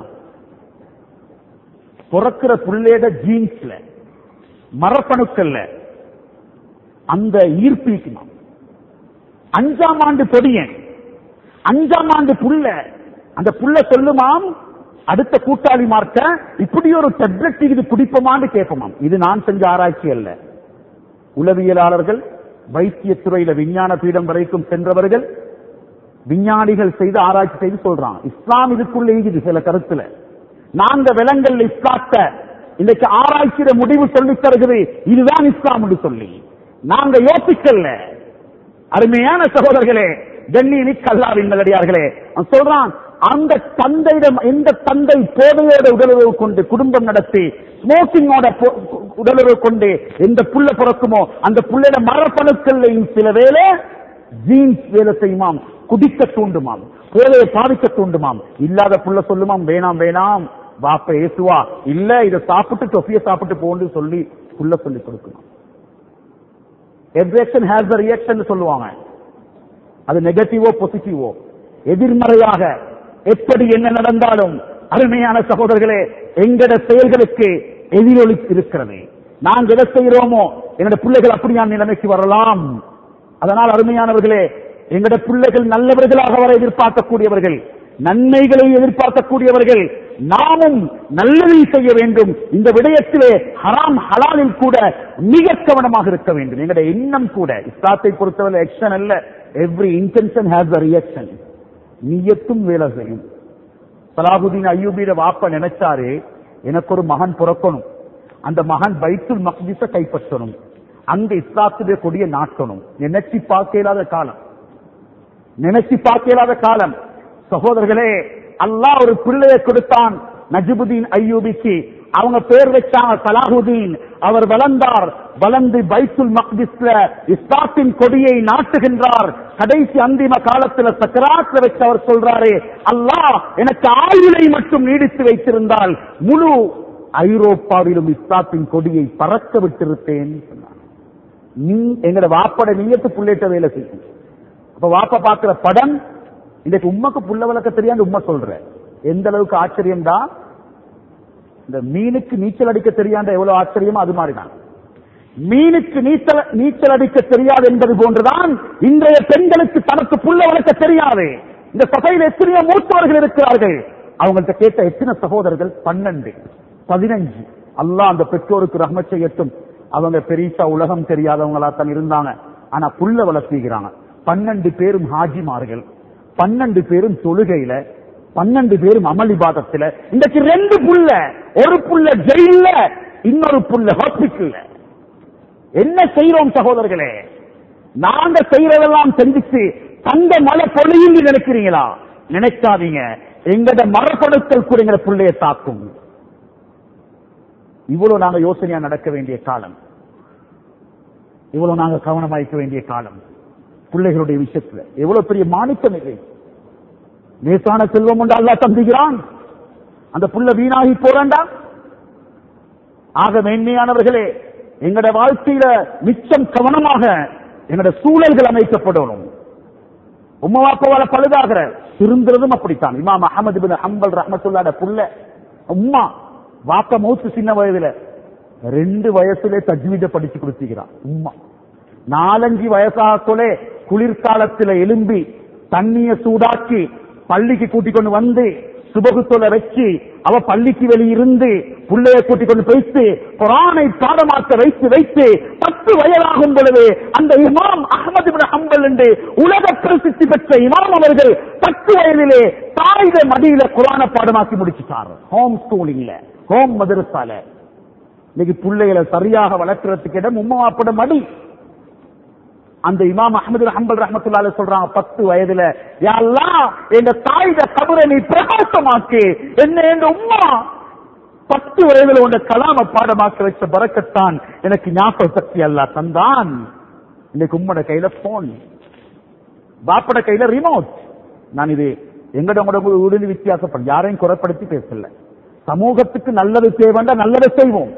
A: பிறக்கிற புள்ளேட ஜீன்ஸ்ல மரப்பணுக்கள்ல அந்த ஈர்ப்பிக்குமா அஞ்சாம் ஆண்டு பொடியன் அஞ்சாம் ஆண்டு புள்ள அந்த புள்ள சொல்லுமாம் அடுத்த கூட்டாளி மார்க்க இப்படி ஒரு டெப்லெட் இது குடிப்போமான்னு கேட்போமாம் இது நான் செஞ்ச ஆராய்ச்சி அல்ல உளவியலாளர்கள் வைத்தியத்துறையில விஞ்ஞான பீடம் வரைக்கும் சென்றவர்கள் விஞ்ஞானிகள் செய்து ஆராய்ச்சி செய்து சொல்றாங்க இஸ்லாம் இதுக்குள்ள இருக்குது சில கருத்துல நாங்க விலங்கல் இஸ்லாத்த இன்னைக்கு ஆராய்ச்சியில முடிவு சொல்லி தருகிறது இதுதான் இஸ்லாம் என்று சொல்லி நாங்க யோசிக்கல அருமையான சகோதரர்களே கண்ணியனி கல்லாவின் நல்லடியார்களே அவன் சொல்றான் அந்த தந்தையிடம் எந்த தந்தை போதையோட உடலுறவு கொண்டு குடும்பம் நடத்தி ஸ்மோக்கிங்கோட பொ- உடலுறவு கொண்டு எந்த புள்ள பிறக்குமோ அந்த புள்ளையோட மரப்பணுக்கள்லையும் சில வேலை ஜீன்ஸ் வேலை செய்யுமாம் குடிக்க தூண்டுமாம் போதையை பாதிக்க தூண்டுமாம் இல்லாத புள்ள சொல்லுமாம் வேணாம் வேணாம் வாப்ப ஏசுவா இல்ல இதை சாப்பிட்டு தொப்பிய சாப்பிட்டு போன்னு சொல்லி புள்ள சொல்லி கொடுக்கணும் எவ்ரி ஹேஸ் அ ரியாக்ஷன் சொல்லுவாங்க அது நெகட்டிவோ பாசிட்டிவோ எதிர்மறையாக எப்படி என்ன நடந்தாலும் அருமையான சகோதரர்களே எங்கட செயல்களுக்கு எதிரொலி இருக்கிறது நாங்க எதை செய்கிறோமோ எங்கட பிள்ளைகள் அப்படியான நிலைமைக்கு வரலாம் அதனால் அருமையானவர்களே எங்கட பிள்ளைகள் நல்லவர்களாக வர எதிர்பார்க்கக்கூடியவர்கள் நன்மைகளை எதிர்பார்க்கக்கூடியவர்கள் நாமும் நல்லதை செய்ய வேண்டும் இந்த விடயத்திலே ஹராம் ஹலாலில் கூட மிக கவனமாக இருக்க வேண்டும் எங்களுடைய எண்ணம் கூட இஸ்லாத்தை பொறுத்தவரை ஆக்ஷன் அல்ல every intention has a reaction நீயத்தும் வேலை செய்யும் சலாபுதீன் ஐயூபியிட வாப்ப நினைச்சாரு எனக்கு ஒரு மகன் பிறக்கணும் அந்த மகன் பைத்துல் மக்திஸ கைப்பற்றணும் அங்க இஸ்லாத்துடைய கொடிய நாட்டணும் நினைச்சு பார்க்க இயலாத காலம் நினைச்சு பார்க்க இயலாத காலம் சகோதரர்களே அல்லாஹ் ஒரு பிள்ளையை கொடுத்தான் நஜிபுதீன் ஐயூபிக்கு அவங்க பேர் வச்சாங்க சலாஹுதீன் அவர் வளர்ந்தார் வளர்ந்து பைத்துல் மக்திஸ்ல இஸ்லாத்தின் கொடியை நாட்டுகின்றார் கடைசி அந்திம காலத்துல சக்கராத்துல வச்சு அவர் சொல்றாரு அல்லாஹ் எனக்கு ஆயுளை மட்டும் நீடித்து வைத்திருந்தால் முழு ஐரோப்பாவிலும் இஸ்லாத்தின் கொடியை பறக்க விட்டிருப்பேன் சொன்னார் நீ எங்கட வாப்பட நீயத்து புள்ளிட்ட வேலை செய்யும் அப்ப வாப்ப பாக்குற படம் இன்னைக்கு உண்மைக்கு புள்ள வளர்க்க தெரியாது உண்மை சொல்ற எந்த அளவுக்கு ஆச்சரியம் தான் இந்த மீனுக்கு நீச்சல் அடிக்க தெரியாத எவ்வளவு ஆச்சரியமோ அது மாதிரிதான் மீனுக்கு நீச்சல் நீச்சல் அடிக்க தெரியாது என்பது போன்றுதான் இன்றைய பெண்களுக்கு தனக்கு புள்ள வளர்க்க தெரியாது இந்த சபையில் எத்தனையோ மூத்தவர்கள் இருக்கிறார்கள் அவங்கள்ட்ட கேட்ட எத்தனை சகோதரர்கள் பன்னெண்டு பதினஞ்சு அல்லாஹ் அந்த பெற்றோருக்கு ரஹ்மத் செய்யட்டும் அவங்க பெரிசா உலகம் தெரியாதவங்களா தான் இருந்தாங்க ஆனா புள்ள வளர்த்திக்கிறாங்க பன்னெண்டு பேரும் ஹாஜிமார்கள் பன்னெண்டு பேரும் தொழுகையில பன்னெண்டு பேரும் அமளிபாதத்துல இன்றைக்கு ரெண்டு புள்ள ஒரு புள்ள ஜெயில்ல இன்னொரு புள்ள ஹாஸ்பிட்டல்ல என்ன செய்யறோம் சகோதரர்களே நாங்க செய்யறதெல்லாம் செஞ்சுச்சு தங்க மழை பொழியும் நினைக்கிறீங்களா நினைக்காதீங்க எங்கட மரப்படுத்தல் கூட எங்க பிள்ளைய தாக்கும் இவ்வளவு நாங்க யோசனையா நடக்க வேண்டிய காலம் இவ்வளவு நாங்க கவனமாய்க்க வேண்டிய காலம் பிள்ளைகளுடைய விஷயத்துல எவ்வளவு பெரிய மாணிக்கம் இல்லை லேசான செல்வம் உண்டு அல்லா தந்துகிறான் அந்த புள்ள வீணாகி போறண்டா ஆக மேன்மையானவர்களே எங்கட வாழ்க்கையில மிச்சம் கவனமாக எங்கட சூழல்கள் அமைக்கப்படணும் உம்மா வாப்பாவால பழுதாகிற திருந்துறதும் அப்படித்தான் இமாம் அகமது பின் ஹம்பல் ரஹமத்துல்லாட புள்ள உம்மா வாப்ப மௌத்து சின்ன வயதுல ரெண்டு வயசுல தஜ்வீத படிச்சு கொடுத்துக்கிறான் உம்மா நாலஞ்சு வயசாகலே குளிர்காலத்துல எலும்பி தண்ணிய சூடாக்கி பள்ளிக்கு கூட்டிக் கொண்டு வந்து சுபகுத்தொலை வச்சு அவ பள்ளிக்கு வெளியிருந்து புள்ளைய கூட்டிக் கொண்டு போய்த்து குரானை பாடமாக்க வைத்து வைத்து பத்து வயதாகும் பொழுது அந்த இமாம் அகமது பின் ஹம்பல் என்று உலக பிரசித்தி பெற்ற இமாம் அவர்கள் பத்து வயதிலே தாயுத மடியில குரான பாடமாக்கி முடிச்சுட்டார் ஹோம் ஸ்கூலிங்ல ஹோம் மதரசால இன்னைக்கு பிள்ளைகளை சரியாக வளர்க்கறதுக்கு இடம் உம்மா அப்பட மடி அந்த இமாம் அஹமது ஹம்பல் ரஹமத்துல்லால சொல்றாங்க பத்து வயதுல யா அல்லாஹ் எங்க தாயிட கபரை நீ பிரகாசமாக்கு என்ன எங்க உம்மா பத்து வயதுல உங்க கலாம பாடமாக்க வச்ச பறக்கத்தான் எனக்கு ஞாபக சக்தி அல்ல தந்தான் இன்னைக்கு உம்மோட கையில போன் பாப்பட கையில ரிமோட் நான் இது எங்கட உங்களோட வீடு வித்தியாசப்படும் யாரையும் குறைப்படுத்தி பேசல சமூகத்துக்கு நல்லது தேவைண்டா நல்லதை செய்வோம்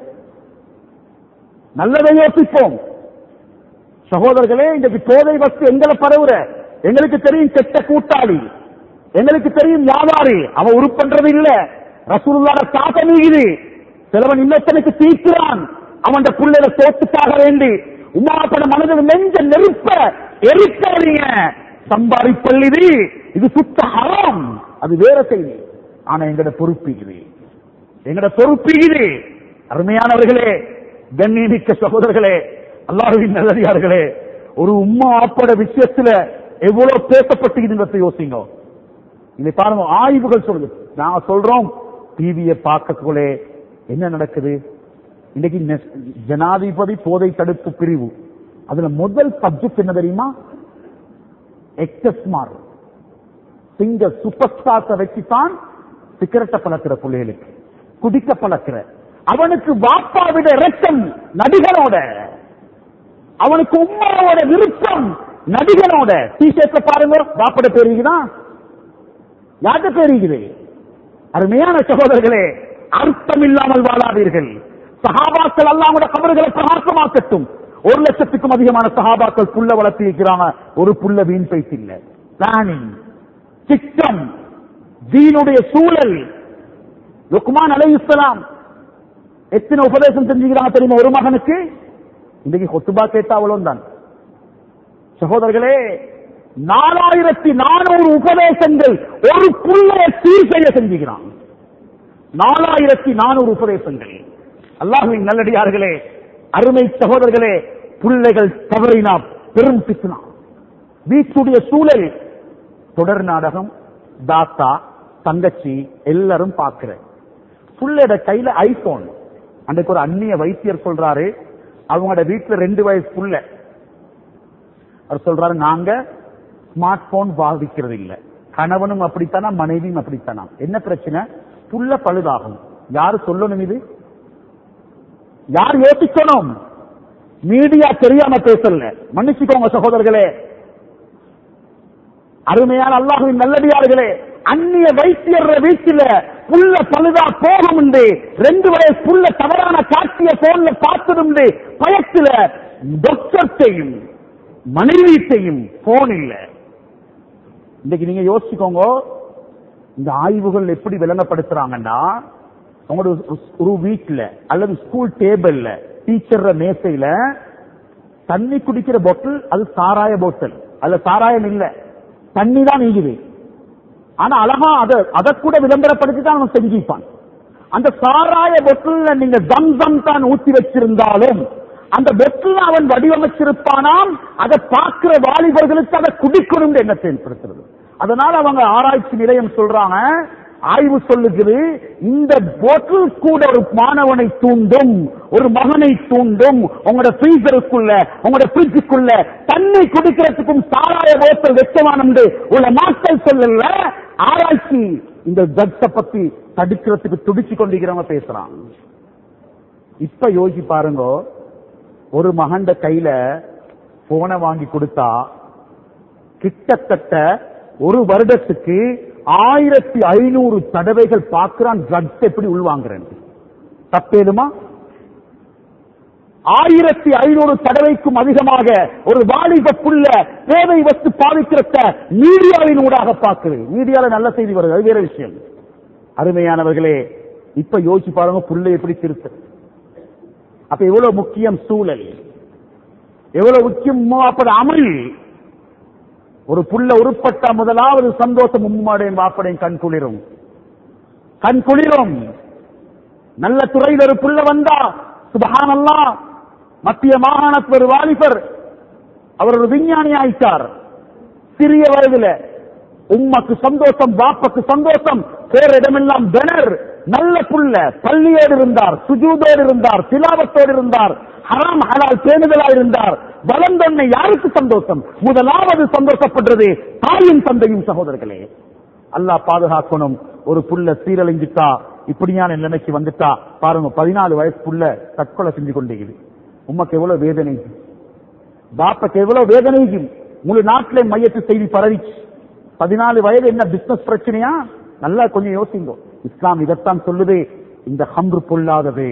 A: நல்லதை யோசிப்போம் சகோதரர்களே இன்றைக்கு போதை வஸ்து எங்களை பரவுற எங்களுக்கு தெரியும் கெட்ட கூட்டாளி எங்களுக்கு தெரியும் வியாபாரி அவன் உருப்பண்றது இல்ல ரசூலுல்லாட தாக்கம் இது சிலவன் இன்னொருத்தனுக்கு தீர்க்கிறான் அவன் புள்ளையில சோத்துக்காக வேண்டி உமாப்பட மனதில் நெஞ்ச நெருப்ப எரிக்காதீங்க சம்பாதிப்பல் இது இது சுத்த ஹராம் அது வேற செய்தி ஆனா எங்கட பொறுப்பு இது எங்கட பொறுப்பு இது அருமையானவர்களே கண்ணியமிக்க சகோதரர்களே அல்லாஹ்வின் நல்லடியார்களே ஒரு உம்மா ஆப்பட விஷயத்துல எவ்வளவு பேசப்பட்டு யோசிங்க இதை பாருங்க ஆய்வுகள் சொல்லுது நாங்க சொல்றோம் டிவியை பார்க்கக்குள்ளே என்ன நடக்குது இன்னைக்கு நெஸ்- ஜனாதிபதி போதை தடுப்பு பிரிவு அதுல முதல் சப்ஜெக்ட் என்ன தெரியுமா எக்ஸஸ்மார் சிங்க சூப்பர் ஸ்டார்ஸை வச்சுதான் சிகரெட்டை பழக்கிற பிள்ளைகளுக்கு குடிக்க பழக்கிற அவனுக்கு வாப்பா விட இரக்கம் நடிகனோட அவனுக்கு உம்மாவோட விருப்பம் நடிகனோட டிஷர்ட்ல பாருங்க வாப்பட பேருக்குதான் யார்கிட்ட பேருக்குது அருமையான சகோதரர்களே அர்த்தம் இல்லாமல் வாழாதீர்கள் சஹாபாக்கள் எல்லாம் கூட கபறுகளை பிரகாசமாக்கட்டும் ஒரு லட்சத்துக்கும் அதிகமான சஹாபாக்கள் புல்ல வளர்த்தி இருக்கிறாங்க ஒரு புல்ல வீண் பேச்சு இல்ல பிளானிங் சிஸ்டம் தீனுடைய சூழல் லுக்மான் அலைஹிஸ்ஸலாம் எத்தனை உபதேசம் செஞ்சுக்கிறாங்க தெரியுமா ஒரு மகனுக்கு இன்றைக்கு கொத்துபா கேட்டா அவ்வளவு தான் சகோதரர்களே நாலாயிரத்தி நானூறு உபதேசங்கள் ஒரு புள்ளைய சீர் செய்ய செஞ்சுக்கிறான் நாலாயிரத்தி நானூறு உபதேசங்கள் அல்லாஹுவின் நல்லடியார்களே அருமை சகோதரர்களே பிள்ளைகள் தவறினா பெரும் பித்னா வீட்டுடைய சூழல் தொடர் நாடகம் தாத்தா தங்கச்சி எல்லாரும் பார்க்கிற புள்ளையோட கையில ஐபோன் அன்றைக்கு ஒரு அந்நிய வைத்தியர் சொல்றாரு அவங்களோட வீட்டுல ரெண்டு வயசு புள்ள அவர் சொல்றாரு நாங்க ஸ்மார்ட் போன் பாதிக்கிறது இல்ல கணவனும் அப்படித்தானா மனைவியும் அப்படித்தானா என்ன பிரச்சனை புள்ள பழுதாகும் யாரு சொல்லணும் இது யார் யோசிக்கணும் மீடியா தெரியாம பேசல மன்னிச்சுக்கோங்க சகோதரர்களே அருமையான அல்லாஹுவின் நல்லடியார்களே அந்நிய வைத்தியர் வீட்டில புள்ள பழுதா போகும் உண்டு ரெண்டு வயசு புள்ள தவறான காட்சிய போன்ல பார்த்ததுண்டு பயத்துல டாக்டர்ஸையும் மனைவியத்தையும் போன் இல்ல இன்னைக்கு நீங்க யோசிச்சுக்கோங்க இந்த ஆய்வுகள் எப்படி விளங்கப்படுத்துறாங்கன்னா உங்களோட ஒரு- ஒரு வீட்ல அல்லது ஸ்கூல் டேபிள்ல டீச்சர் மேசையில தண்ணி குடிக்கிற பாட்டில் அது சாராய பாட்டில் அதுல சாராயம் இல்ல தண்ணி தான் நீங்குது ஆனா அழகா அத அத கூட விளம்பரப்படுத்தி தான் அவன் செஞ்சிப்பான் அந்த சாராய பொட்டில் நீங்க தம் தம் தான் ஊத்தி வச்சிருந்தாலும் அந்த பொட்டில் அவன் வடிவமைச்சிருப்பானாம் அதை பார்க்கிற வாலிபர்களுக்கு அதை குடிக்கணும் எண்ணத்தை ஏற்படுத்துறது அதனால அவங்க ஆராய்ச்சி நிலையம் சொல்றாங்க ஆய்வு சொல்லுகிறது இந்த போட்டில் கூட ஒரு மாணவனை தூண்டும் ஒரு மகனை தூண்டும் உங்களோட ஃப்ரீசருக்குள்ள உங்களோட ஃப்ரிட்ஜுக்குள்ள தண்ணி குடிக்கிறதுக்கும் சாராய போத்தல் வெச்சமான உள்ள நாட்கள் சொல்லல ஆராய்ச்சி இந்த ட்ரக்ஸ பத்தி தடுக்கிறதுக்கு துடிச்சு கொண்டிருக்கிறவங்க பேசுறான் இப்ப யோசிச்சு பாருங்க ஒரு மகண்ட கையில போனை வாங்கி கொடுத்தா கிட்டத்தட்ட ஒரு வருடத்துக்கு ஆயிரத்தி ஐநூறு தடவைகள் பார்க்கிறான் ட்ரக்ஸ் எப்படி உள்வாங்குறேன் தப்பேதுமா ஆயிரத்தி ஐநூறு தடவைக்கும் அதிகமாக ஒரு வாலிப புள்ள தேவை வஸ்து பாவிக்கிறத மீடியாவின் ஊடாக பார்க்குது மீடியால நல்ல செய்தி வருது அது வேற விஷயம் அருமையானவர்களே இப்ப யோசிச்சு பாருங்க புள்ள எப்படி திருத்த அப்ப எவ்வளவு முக்கியம் சூழல் எவ்வளவு முக்கியம் அப்படி அமல் ஒரு புள்ள உருப்பட்ட முதலாவது சந்தோஷம் உம்மாடையும் வாப்படையும் கண் குளிரும் கண் குளிரும் நல்ல துறையில் ஒரு புள்ள வந்தா சுபஹானல்லா மத்திய மாகாணத்தில் ஒரு வாலிபர் அவர் ஒரு விஞ்ஞானி ஆயிட்டார் சிறிய வயதுல உம்மக்கு சந்தோஷம் பாப்பக்கு சந்தோஷம் பேர் இடமெல்லாம் பெனர் நல்ல புள்ள பள்ளியோடு இருந்தார் சுஜூதோடு இருந்தார் திலாவத்தோடு இருந்தார் ஹராம் ஹலால் பேணுதலா இருந்தார் வளர்ந்தொன்னை யாருக்கு சந்தோஷம் முதலாவது சந்தோஷப்படுறது தாயும் தந்தையும் சகோதரர்களே அல்லாஹ் பாதுகாக்கணும் ஒரு புள்ள சீரழிஞ்சிட்டா இப்படியான நிலைமைக்கு வந்துட்டா பாருங்க பதினாலு வயசு புள்ள தற்கொலை செஞ்சு கொண்டீங்க உமக்கு எவ்வளவு வேதனை பாப்பாக்கு எவ்வளவு வேதனைக்கும் முழு நாட்டிலே மையத்து செய்தி பரவிச்சு பதினாலு வயது என்ன பிசினஸ் பிரச்சனையா நல்லா கொஞ்சம் யோசிங்க இஸ்லாம் இதைத்தான் சொல்லுது இந்த ஹம்ரு பொல்லாதது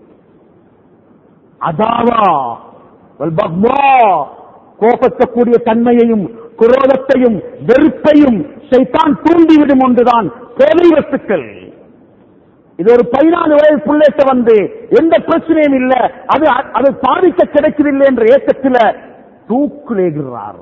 A: அதாவா வல் பக்வா, கோபத்தக்கூடிய தன்மையையும் குரோதத்தையும் வெறுப்பையும் சைத்தான் தூண்டிவிடும் ஒன்றுதான் போதை வஸ்துக்கள் இது ஒரு பதினாலு வயசு பிள்ளைட்ட வந்து எந்த பிரச்சனையும் இல்ல அது அது சாதிக்க கிடைக்கவில்லை என்ற ஏக்கத்தில் தூக்குலேகிறார்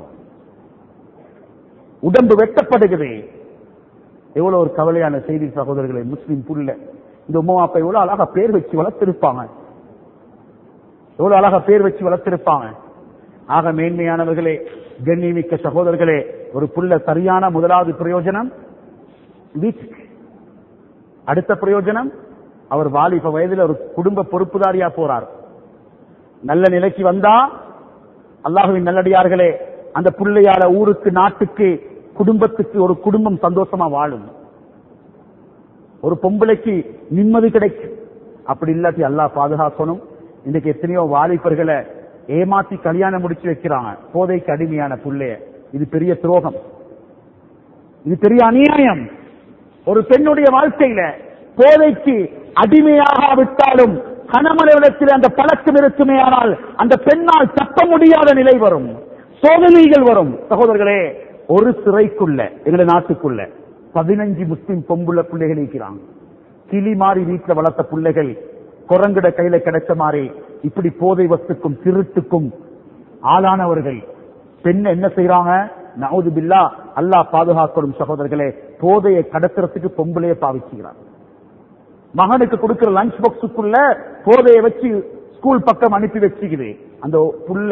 A: உடம்பு வெட்டப்படுகிறது எவ்வளவு ஒரு கவலையான செய்தி சகோதரர்களை முஸ்லிம் புள்ள இந்த உமா அப்பா எவ்வளவு அழகா பேர் வச்சு வளர்த்திருப்பாங்க எவ்வளவு அழகா பேர் வச்சு வளர்த்திருப்பாங்க ஆக மேன்மையானவர்களே கண்ணியமிக்க சகோதரர்களே ஒரு புள்ள சரியான முதலாவது பிரயோஜனம் வீட்டுக்கு அடுத்த பிரயோஜனம் அவர் வாலிப வயதில் ஒரு குடும்ப பொறுப்புதாரியா போறார் நல்ல நிலைக்கு வந்தா அல்லாஹுவின் நல்லடியார்களே அந்த பிள்ளையால ஊருக்கு நாட்டுக்கு குடும்பத்துக்கு ஒரு குடும்பம் சந்தோஷமா வாழும் ஒரு பொம்பளைக்கு நிம்மதி கிடைக்கும் அப்படி இல்லாட்டி அல்லாஹ் பாதுகாக்கணும் இன்னைக்கு எத்தனையோ வாலிபர்களை ஏமாத்தி கல்யாணம் முடிச்சு வைக்கிறாங்க போதைக்கு அடிமையான புள்ளைய இது பெரிய துரோகம் இது பெரிய அநியாயம் ஒரு பெண்ணுடைய வாழ்க்கையில போதைக்கு அடிமையாகாவிட்டாலும் கணவனிடத்தில் அந்த பழக்கம் இருக்குமே ஆனால் அந்த பெண்ணால் தப்ப முடியாத நிலை வரும் சோதனைகள் வரும் சகோதரர்களே ஒரு சிறைக்குள்ள எங்களுடைய நாட்டுக்குள்ள பதினஞ்சு முஸ்லிம் பொம்புள்ள பிள்ளைகள் இருக்கிறாங்க கிளி மாறி வீட்டுல வளர்த்த பிள்ளைகள் குரங்கிட கையில கிடைச்ச மாதிரி இப்படி போதை வஸ்துக்கும் திருட்டுக்கும் ஆளானவர்கள் பெண் என்ன செய்யறாங்க நவுது பில்லா அல்லாஹ் பாதுகாக்கணும் சகோதரர்களே போதையை கடத்துறதுக்கு பொம்பளைய பாவிச்சுக்கிறாங்க மகனுக்கு கொடுக்கிற லஞ்ச் பாக்ஸுக்குள்ள போதையை வச்சு ஸ்கூல் பக்கம் அனுப்பி வச்சுக்குது அந்த புள்ள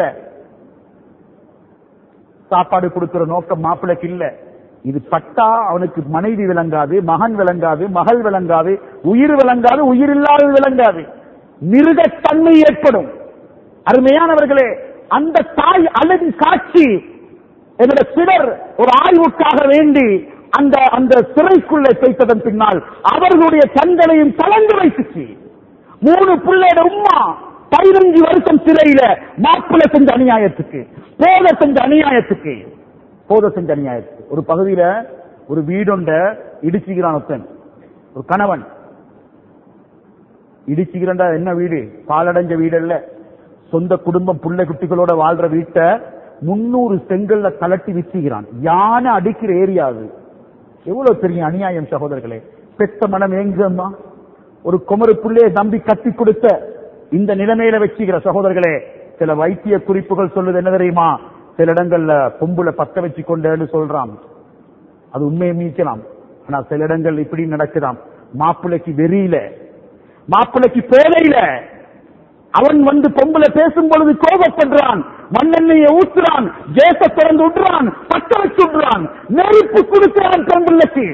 A: சாப்பாடு கொடுக்கிற நோக்கம் மாப்பிளைக்கு இல்ல இது பட்டா அவனுக்கு மனைவி விளங்காது மகன் விளங்காது மகள் விளங்காது உயிர் விளங்காது உயிர் இல்லாதது விளங்காது மிருகத்தன்மை ஏற்படும் அருமையானவர்களே அந்த தாய் அழகு காட்சி என்னோட சிலர் ஒரு ஆய்வுக்காக வேண்டி அந்த அந்த சிறைக்குள்ளே வைத்ததன் பின்னால் அவர்களுடைய கண்களையும் கலந்து வைத்துச்சு மூணு பிள்ளையோட உம்மா பதினஞ்சு வருஷம் சிறையில மாப்பிள்ளை செஞ்ச அநியாயத்துக்கு போத செஞ்ச அநியாயத்துக்கு போத செஞ்ச அநியாயத்துக்கு ஒரு பகுதியில ஒரு வீடொண்ட இடிச்சுகிறான் ஒருத்தன் ஒரு கணவன் இடிச்சுகிறண்டா என்ன வீடு பாலடைஞ்ச வீடு இல்ல சொந்த குடும்பம் புள்ளை குட்டிகளோட வாழ்ற வீட்டை முன்னூறு செங்கல்ல கலட்டி விச்சுகிறான் யானை அடிக்கிற ஏரியா அது எவ்வளவு பெரிய அநியாயம் சகோதரர்களே பெத்த மனம் எங்கம்மா ஒரு குமரு புள்ளையை நம்பி கட்டி கொடுத்த இந்த நிலைமையில வச்சுக்கிற சகோதரர்களே சில வைத்திய குறிப்புகள் சொல்லுது என்ன தெரியுமா சில இடங்கள்ல பொம்புல பத்த வச்சு கொண்டேன்னு சொல்றான் அது உண்மையை மீக்கலாம் ஆனா சில இடங்கள் இப்படி நடக்குதாம் மாப்பிள்ளைக்கு வெறியில மாப்பிள்ளைக்கு போதையில அவன் வந்து பொம்புல பேசும் பொழுது கோபப்படுறான் மண்ணெண்ணெயை ஊத்துறான் கேச திறந்து விடுறான் பத்த வச்சு விடுறான் நெருப்பு கொடுக்கிறான் பொம்புள்ளைக்கு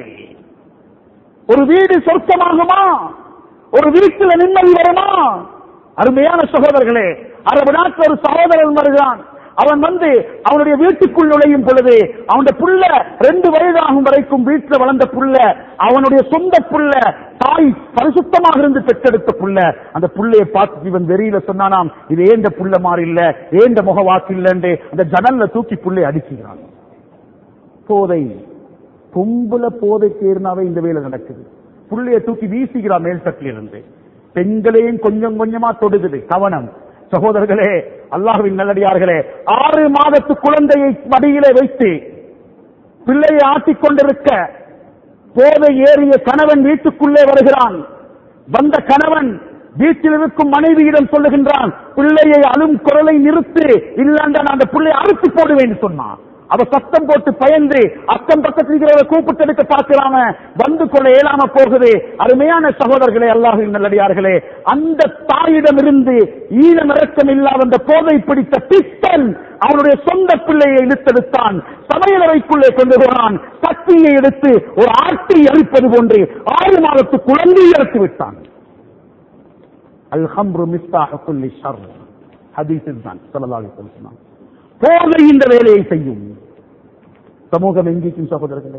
A: ஒரு வீடு சொர்க்கமாகுமா ஒரு வீட்டுல நிம்மதி வருமா அருமையான சகோதரர்களே அரபு நாட்டில் ஒரு சகோதரன் வருகிறான் அவன் வந்து அவனுடைய வீட்டுக்குள் நுழையும் பொழுது அவனுடைய புள்ள ரெண்டு வயதாகும் வரைக்கும் வீட்டில் வளர்ந்த புள்ள அவனுடைய சொந்த புள்ள தாய் பரிசுத்தமாக இருந்து பெற்றெடுத்த புள்ள அந்த புள்ளையை பார்த்து இவன் வெறியில சொன்னானாம் இது ஏந்த புள்ள மாதிரி இல்ல ஏந்த முகவாக்கு இல்லன்னு அந்த ஜனல்ல தூக்கி புள்ளை அடிச்சுக்கிறான் போதை பொம்புல போதை தேர்னாவே இந்த வேலை நடக்குது புள்ளைய தூக்கி வீசுகிறான் மேல் தட்டில் இருந்து பெண்களையும் கொஞ்சம் கொஞ்சமா தொடுகுது கவனம் சகோதரர்களே அல்லாஹுவின் நல்லடியார்களே ஆறு மாதத்து குழந்தையை மடியிலே வைத்து பிள்ளையை ஆட்டிக் கொண்டிருக்க போதை ஏறிய கணவன் வீட்டுக்குள்ளே வருகிறான் வந்த கணவன் வீட்டில் இருக்கும் மனைவியிடம் சொல்லுகின்றான் பிள்ளையை அழும் குரலை நிறுத்து இல்லாண்ட நான் அந்த பிள்ளையை அறுத்து போடுவேன் சொன்னான் அவ சத்தம் போட்டு பயந்து அக்கம் பக்கத்தில் இருக்கிறவரை கூப்பிட்டு எடுக்க பார்க்கிறாங்க வந்து கொள்ள இயலாம போகுது அருமையான சகோதரர்களே அல்லாஹின் நல்லடியார்களே அந்த தாயிடமிருந்து ஈழம் இறக்கம் இல்லாத அந்த போதை பிடித்த பித்தன் அவனுடைய சொந்த பிள்ளையை இழுத்தெடுத்தான் சமையலறைக்குள்ளே கொண்டு போனான் சக்தியை எடுத்து ஒரு ஆட்டை அழிப்பது போன்று ஆறு மாதத்து குழந்தையை எடுத்து விட்டான் அல் ஹம்ரு மிஸ்தாஹ குல்லி ஷர் ஹதீஸில் தான் ஸல்லல்லாஹு அலைஹி வஸல்லம் போதை இந்த வேலையை செய்யும் சமூகம் எங்கேயும் சகோதரர்களே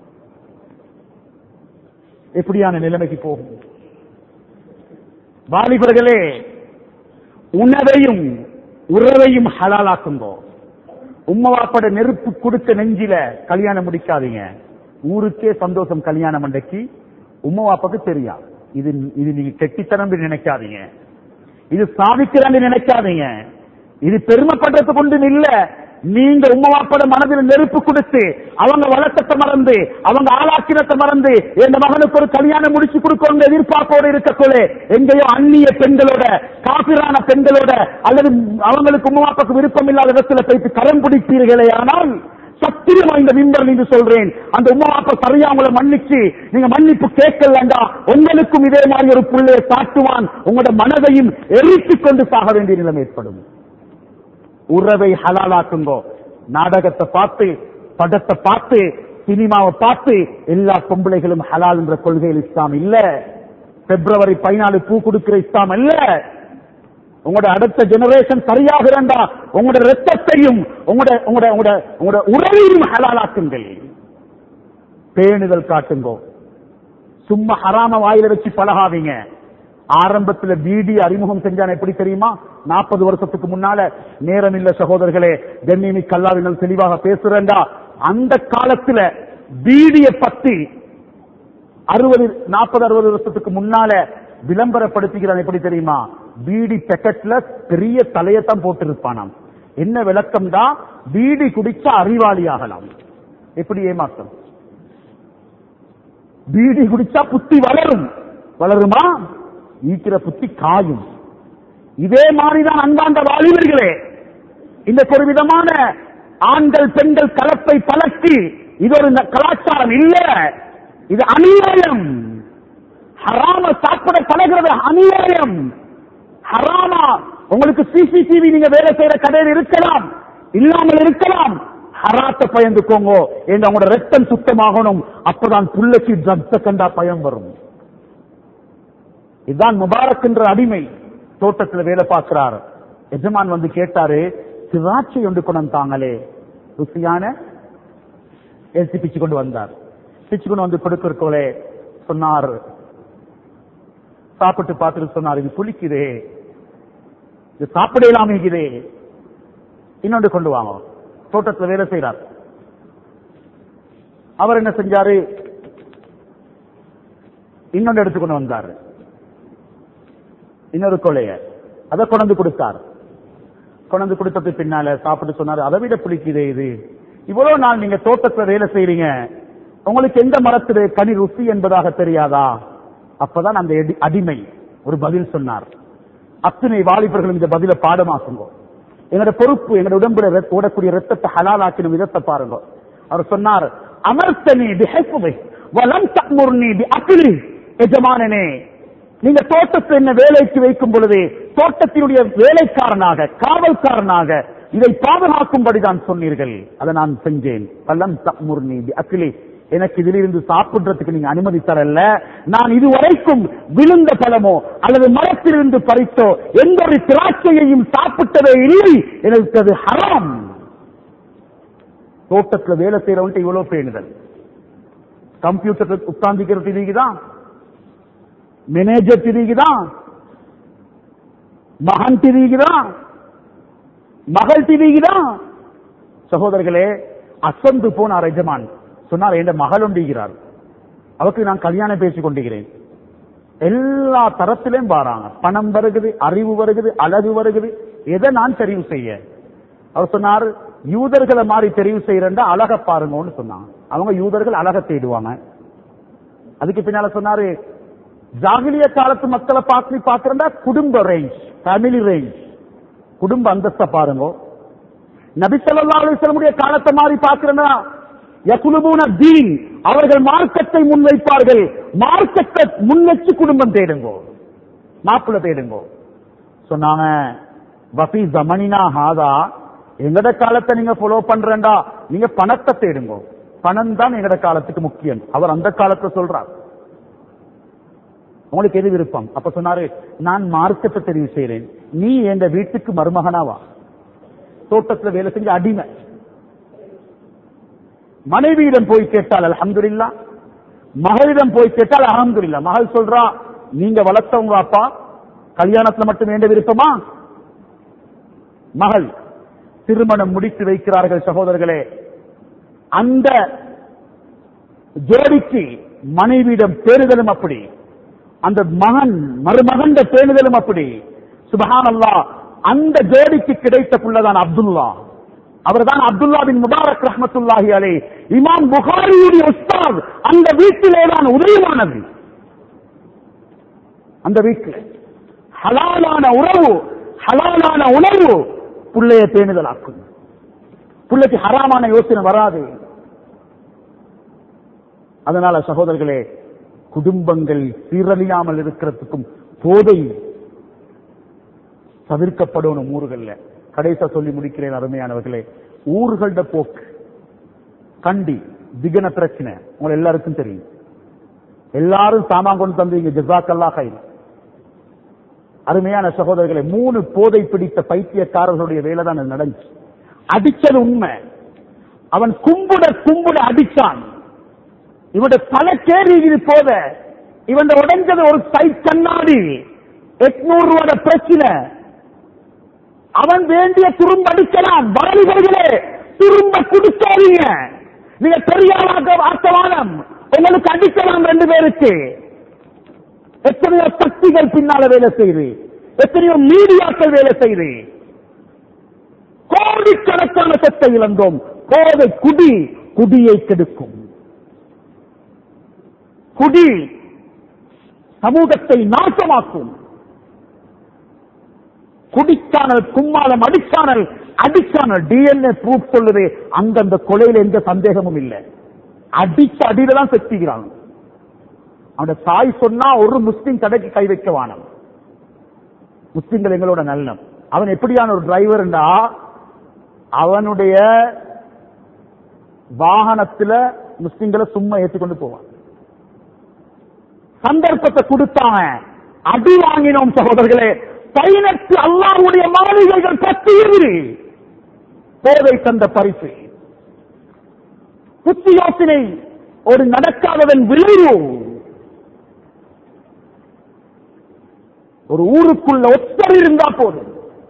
A: எப்படியான நிலைமைக்கு போகும் வாலிபர்களே உணவையும் உறவையும் ஹலாலாக்குங்கோ உம்மவாப்பட நெருப்பு கொடுத்த நெஞ்சில கல்யாணம் முடிக்காதீங்க ஊருக்கே சந்தோஷம் கல்யாணம் மண்டைக்கு உம்மவாப்பாக்கு தெரியா இது இது நீங்க கெட்டித்தனம் நினைக்காதீங்க இது சாதிக்கிறான்னு நினைக்காதீங்க இது பெருமைப்படுறது கொண்டு இல்ல நீங்க உம்மவாப்பட மனதில் நெருப்பு கொடுத்து அவங்க வழக்கத்தை மறந்து அவங்க ஆளாக்கினத்தை மறந்து என் மகனுக்கு ஒரு கல்யாணம் முடிச்சு கொடுக்கணும் எதிர்பார்ப்போடு இருக்கக்குள்ளே எங்கேயோ அந்நிய பெண்களோட காபிரான பெண்களோட அல்லது அவங்களுக்கு உம்மவாப்பாக்கு விருப்பம் இல்லாத இடத்துல போயிட்டு கரம் பிடிப்பீர்களே ஆனால் சத்தியமா இந்த மிம்பர் என்று சொல்றேன் அந்த உமாப்ப சரியா உங்களை மன்னிச்சு நீங்க மன்னிப்பு கேட்கலண்டா உங்களுக்கும் இதே மாதிரி ஒரு புள்ளையை சாட்டுவான் உங்களோட மனதையும் எரித்துக் கொண்டு சாக வேண்டிய நிலைமை ஏற்படும் உறவை ஹலாலாக்குங்கோ நாடகத்தை பார்த்து படத்தை பார்த்து சினிமாவை பார்த்து எல்லா பொம்பளைகளும் ஹலால் என்ற கொள்கையில் இஸ்லாம் இல்ல பிப்ரவரி பதினாலு பூ கொடுக்கிற இஸ்லாம் அல்ல உங்களோட அடுத்த ஜெனரேஷன் சரியாக இருந்தா உங்களோட ரத்தத்தையும் உங்களோட உங்களோட உங்களோட உங்களோட உறவையும் ஹலாலாக்குங்கள் பேணுதல் காட்டுங்கோ சும்மா ஹராம வாயில வச்சு பழகாதீங்க ஆரம்பத்துல பீடி அறிமுகம் செஞ்சான் எப்படி தெரியுமா நாற்பது வருஷத்துக்கு முன்னால நேரம் இல்ல சகோதரர்களே கண்ணியமி கல்லாவினால் தெளிவாக பேசுறேன்டா அந்த காலத்துல பீடிய பத்தி அறுபது நாற்பது அறுபது வருஷத்துக்கு முன்னால விளம்பரப்படுத்துகிறான் எப்படி தெரியுமா பீடி பெக்கெட்ல பெரிய தலையத்தான் போட்டிருப்பானாம் என்ன விளக்கம் தான் பீடி குடிச்சா அறிவாளி ஆகலாம் எப்படி ஏமாற்றம் பீடி குடிச்சா புத்தி வளரும் வளருமா ஈக்கிற புத்தி காயும் இதே மாதிரிதான் அன்பாண்ட வாலிபர்களே இந்த ஒரு விதமான ஆண்கள் பெண்கள் கலப்பை பழக்கி இது ஒரு ந- கலாச்சாரம் இல்ல இது அநியாயம் ஹராம சாப்பிட பழகிறது அநியாயம் ஹராமா உங்களுக்கு சிசிடிவி நீங்க வேலை செய்யற கடையில் இருக்கலாம் இல்லாமல் இருக்கலாம் ஹராத்த பயந்துக்கோங்க என்று உங்களோட ரத்தம் சுத்தமாகணும் அப்பதான் புள்ளைக்கு ட்ரக்ஸ கண்டா பயம் வரும் இதுதான் முபாரக் என்ற அடிமை தோட்டத்துல வேலை பார்க்கிறார் எஜமான் வந்து கேட்டாரு திராட்சை ஒன்று கொண்டு தாங்களே ருசியான ஏசி பிச்சு கொண்டு வந்தார் பிச்சு கொண்டு வந்து கொடுக்கிறக்கோலே சொன்னார் சாப்பிட்டு பார்த்துட்டு சொன்னார் இது புளிக்குதே இது சாப்பிட இல்லாம இருக்குதே இன்னொன்று கொண்டு வாங்க தோட்டத்துல வேலை செய்றார் அவர் என்ன செஞ்சாரு இன்னொன்று எடுத்து கொண்டு வந்தார் இன்னொரு கொலைய அதை கொண்டு கொடுத்தார் கொண்டு கொடுத்தது பின்னால சாப்பிட்டு சொன்னாரு அதை விட பிடிக்குதே இது இவ்வளவு நாள் நீங்க தோட்டத்துல வேலை செய்றீங்க உங்களுக்கு எந்த மரத்துல கனி ருசி என்பதாக தெரியாதா அப்பதான் அந்த எடி- அடிமை ஒரு பதில் சொன்னார் அத்தனை வாலிபர்களும் இந்த பதில பாடமாக்குங்க எங்களோட பொறுப்பு எங்களோட உடம்புல ரத்- ஓடக்கூடிய ரத்தத்தை ஹலாலாக்கின விதத்தை பாருங்க அவர் சொன்னார் அமர்த்தனி பிஹெஃபுவை வலம் தக்முர்னி பி அக்லி எஜமானனே நீங்க தோட்டத்தை என்ன வேலைக்கு வைக்கும் பொழுது தோட்டத்தினுடைய வேலைக்காரனாக காவல்காரனாக இதை பாதுகாக்கும்படி தான் சொன்னீர்கள் அதை நான் செஞ்சேன் பலம் தக்முர்னி பி அக்லி எனக்கு இதிலிருந்து சாப்பிடுறதுக்கு நீங்க அனுமதி தரல நான் இதுவரைக்கும் விழுந்த பழமோ அல்லது மரத்திலிருந்து பறித்தோ எந்த ஒரு திராட்சையையும் சாப்பிட்டதே இல்லை எனக்கு அது ஹராம் தோட்டத்துல வேலை செய்யறவன்ட்டு இவ்வளவு பேணுதல் கம்ப்யூட்டர் உட்கார்ந்துக்கிற திதிக்குதான் மேனேஜர் திதிக்குதான் மகன் திதிக்குதான் மகள் திதிக்குதான் சகோதரர்களே அசந்து போனார் எஜமான் சொன்னார் என் மகள் ஒன்றுகிறார் அவருக்கு நான் கல்யாணம் பேசிக் கொண்டிருக்கிறேன் எல்லா தரத்திலையும் பாராங்க பணம் வருகுது அறிவு வருகுது அழகு வருகுது எதை நான் தெரிவு செய்ய அவர் சொன்னார் யூதர்களை மாதிரி தெரிவு செய்யறா அழக பாருங்கன்னு சொன்னாங்க அவங்க யூதர்கள் அழக தேடுவாங்க அதுக்கு பின்னால சொன்னாரு ஜாகிலிய காலத்து மக்களை பார்த்து பார்க்கிறா குடும்ப ரேஞ்ச் ஃபேமிலி ரேஞ்ச் குடும்ப அந்தஸ்தை பாருங்க நபி ஸல்லல்லாஹு அலைஹி வஸல்லமுடைய காலத்தை மாதிரி பார்க்கிறனா யகுலுபூன தீன் அவர்கள் மார்க்கத்தை முன்வைப்பார்கள் மார்க்கத்தை முன்வச்சு குடும்பம் தேடுங்கோ மாப்பிள்ளை தேடுங்கோ சொன்னாங்க வஃபி ஜமனினா ஹாதா எங்கட காலத்தை நீங்க ஃபாலோ பண்றேன்டா நீங்க பணத்தை தேடுங்கோ பணம் தான் எங்கட காலத்துக்கு முக்கியம் அவர் அந்த காலத்தை சொல்றார் உங்களுக்கு எது விருப்பம் அப்ப சொன்னாரு நான் மார்க்கத்தை தெரிவு செய்றேன் நீ எங்க வீட்டுக்கு மருமகனாவா தோட்டத்துல வேலை செஞ்சு அடிமை மனைவியிடம் போய் கேட்டால் அல்ஹம்துலில்லா மகளிடம் போய் கேட்டால் அல்ஹம்துலில்லா மகள் சொல்றா நீங்க வளர்த்தவங்க அப்பா கல்யாணத்துல மட்டும் வேண்ட விருப்பமா மகள் திருமணம் முடித்து வைக்கிறார்கள் சகோதரர்களே அந்த ஜோடிக்கு மனைவியிடம் பேணுதலும் அப்படி அந்த மகன் மருமகன் பேணுதலும் அப்படி சுபஹான் அந்த ஜோடிக்கு கிடைத்த புள்ளதான் அப்துல்லா அவர்தான் அப்துல்லா பின் முபாரக் ரஹ்மத்துல்லாஹி அலை இமாம் புகாரியுடைய உஸ்தாத் அந்த வீட்டிலே தான் உதயமானது அந்த வீட்டில் ஹலாலான உறவு ஹலாலான உணவு புள்ளைய பேணுதலாக்கும் புள்ளைக்கு ஹராமான யோசனை வராது அதனால சகோதரர்களே குடும்பங்கள் சீரழியாமல் இருக்கிறதுக்கும் போதை தவிர்க்கப்படணும் ஊர்கள்ல கடைசா சொல்லி முடிக்கிறேன் அருமையானவர்களே ஊர்கள்ட போக்கு கண்டி திகன பிரச்சனை உங்க எல்லாருக்கும் தெரியும் எல்லாரும் சாமான் கொண்டு தந்தீங்க ஜிசாக்கல்லா கையில் அருமையான சகோதரர்களே மூணு போதை பிடித்த பைத்தியக்காரர்களுடைய வேலை தான் நடந்துச்சு அடிச்சது உண்மை அவன் கும்புட கும்புட அடிச்சான் இவன் தலை கேறி போத இவன் உடைஞ்சது ஒரு சைட் கண்ணாடி எட்நூறு ரூபாய் பிரச்சனை அவன் வேண்டிய துரும்ப அடிக்கலாம் வாலிபர்களே துரும்ப குடிக்காதீங்க நீங்க பெரியாராக வார்த்தவானம் உங்களுக்கு அடிக்கலாம் ரெண்டு பேருக்கு எத்தனையோ சக்திகள் பின்னால வேலை செய்து எத்தனையோ மீடியாக்கள் வேலை செய்து கோடிக்கணக்கான சொத்தை இழந்தோம் போதை குடி குடியை கெடுக்கும் குடி சமூகத்தை நாசமாக்கும் குடிச்சானல் கும்மாளம் அடிச்சானல் அடிச்சானல் டிஎன்ஏ ப்ரூஃப் சொல்லுது அங்க அந்த கொலையில எந்த சந்தேகமும் இல்லை அடிச்ச அடியில தான் செத்துகிறான் அவனோட தாய் சொன்னா ஒரு முஸ்லிம் கடைக்கு கை வைக்க வானம் முஸ்லிம்கள் எங்களோட நல்லம் அவன் எப்படியான ஒரு டிரைவர்ண்டா அவனுடைய வாகனத்துல முஸ்லிம்களை சும்மா ஏற்றிக்கொண்டு போவான் சந்தர்ப்பத்தை கொடுத்தாங்க அடி வாங்கினோம் சகோதரர்களே பதினெட்டு அல்லாவுடைய மாளிகைகள் பத்தியது போதை தந்த பரிசு புத்தி யோசனை ஒரு நடக்காதவன் விளைவு ஒரு ஊருக்குள்ள ஒத்தர் இருந்தா போதும்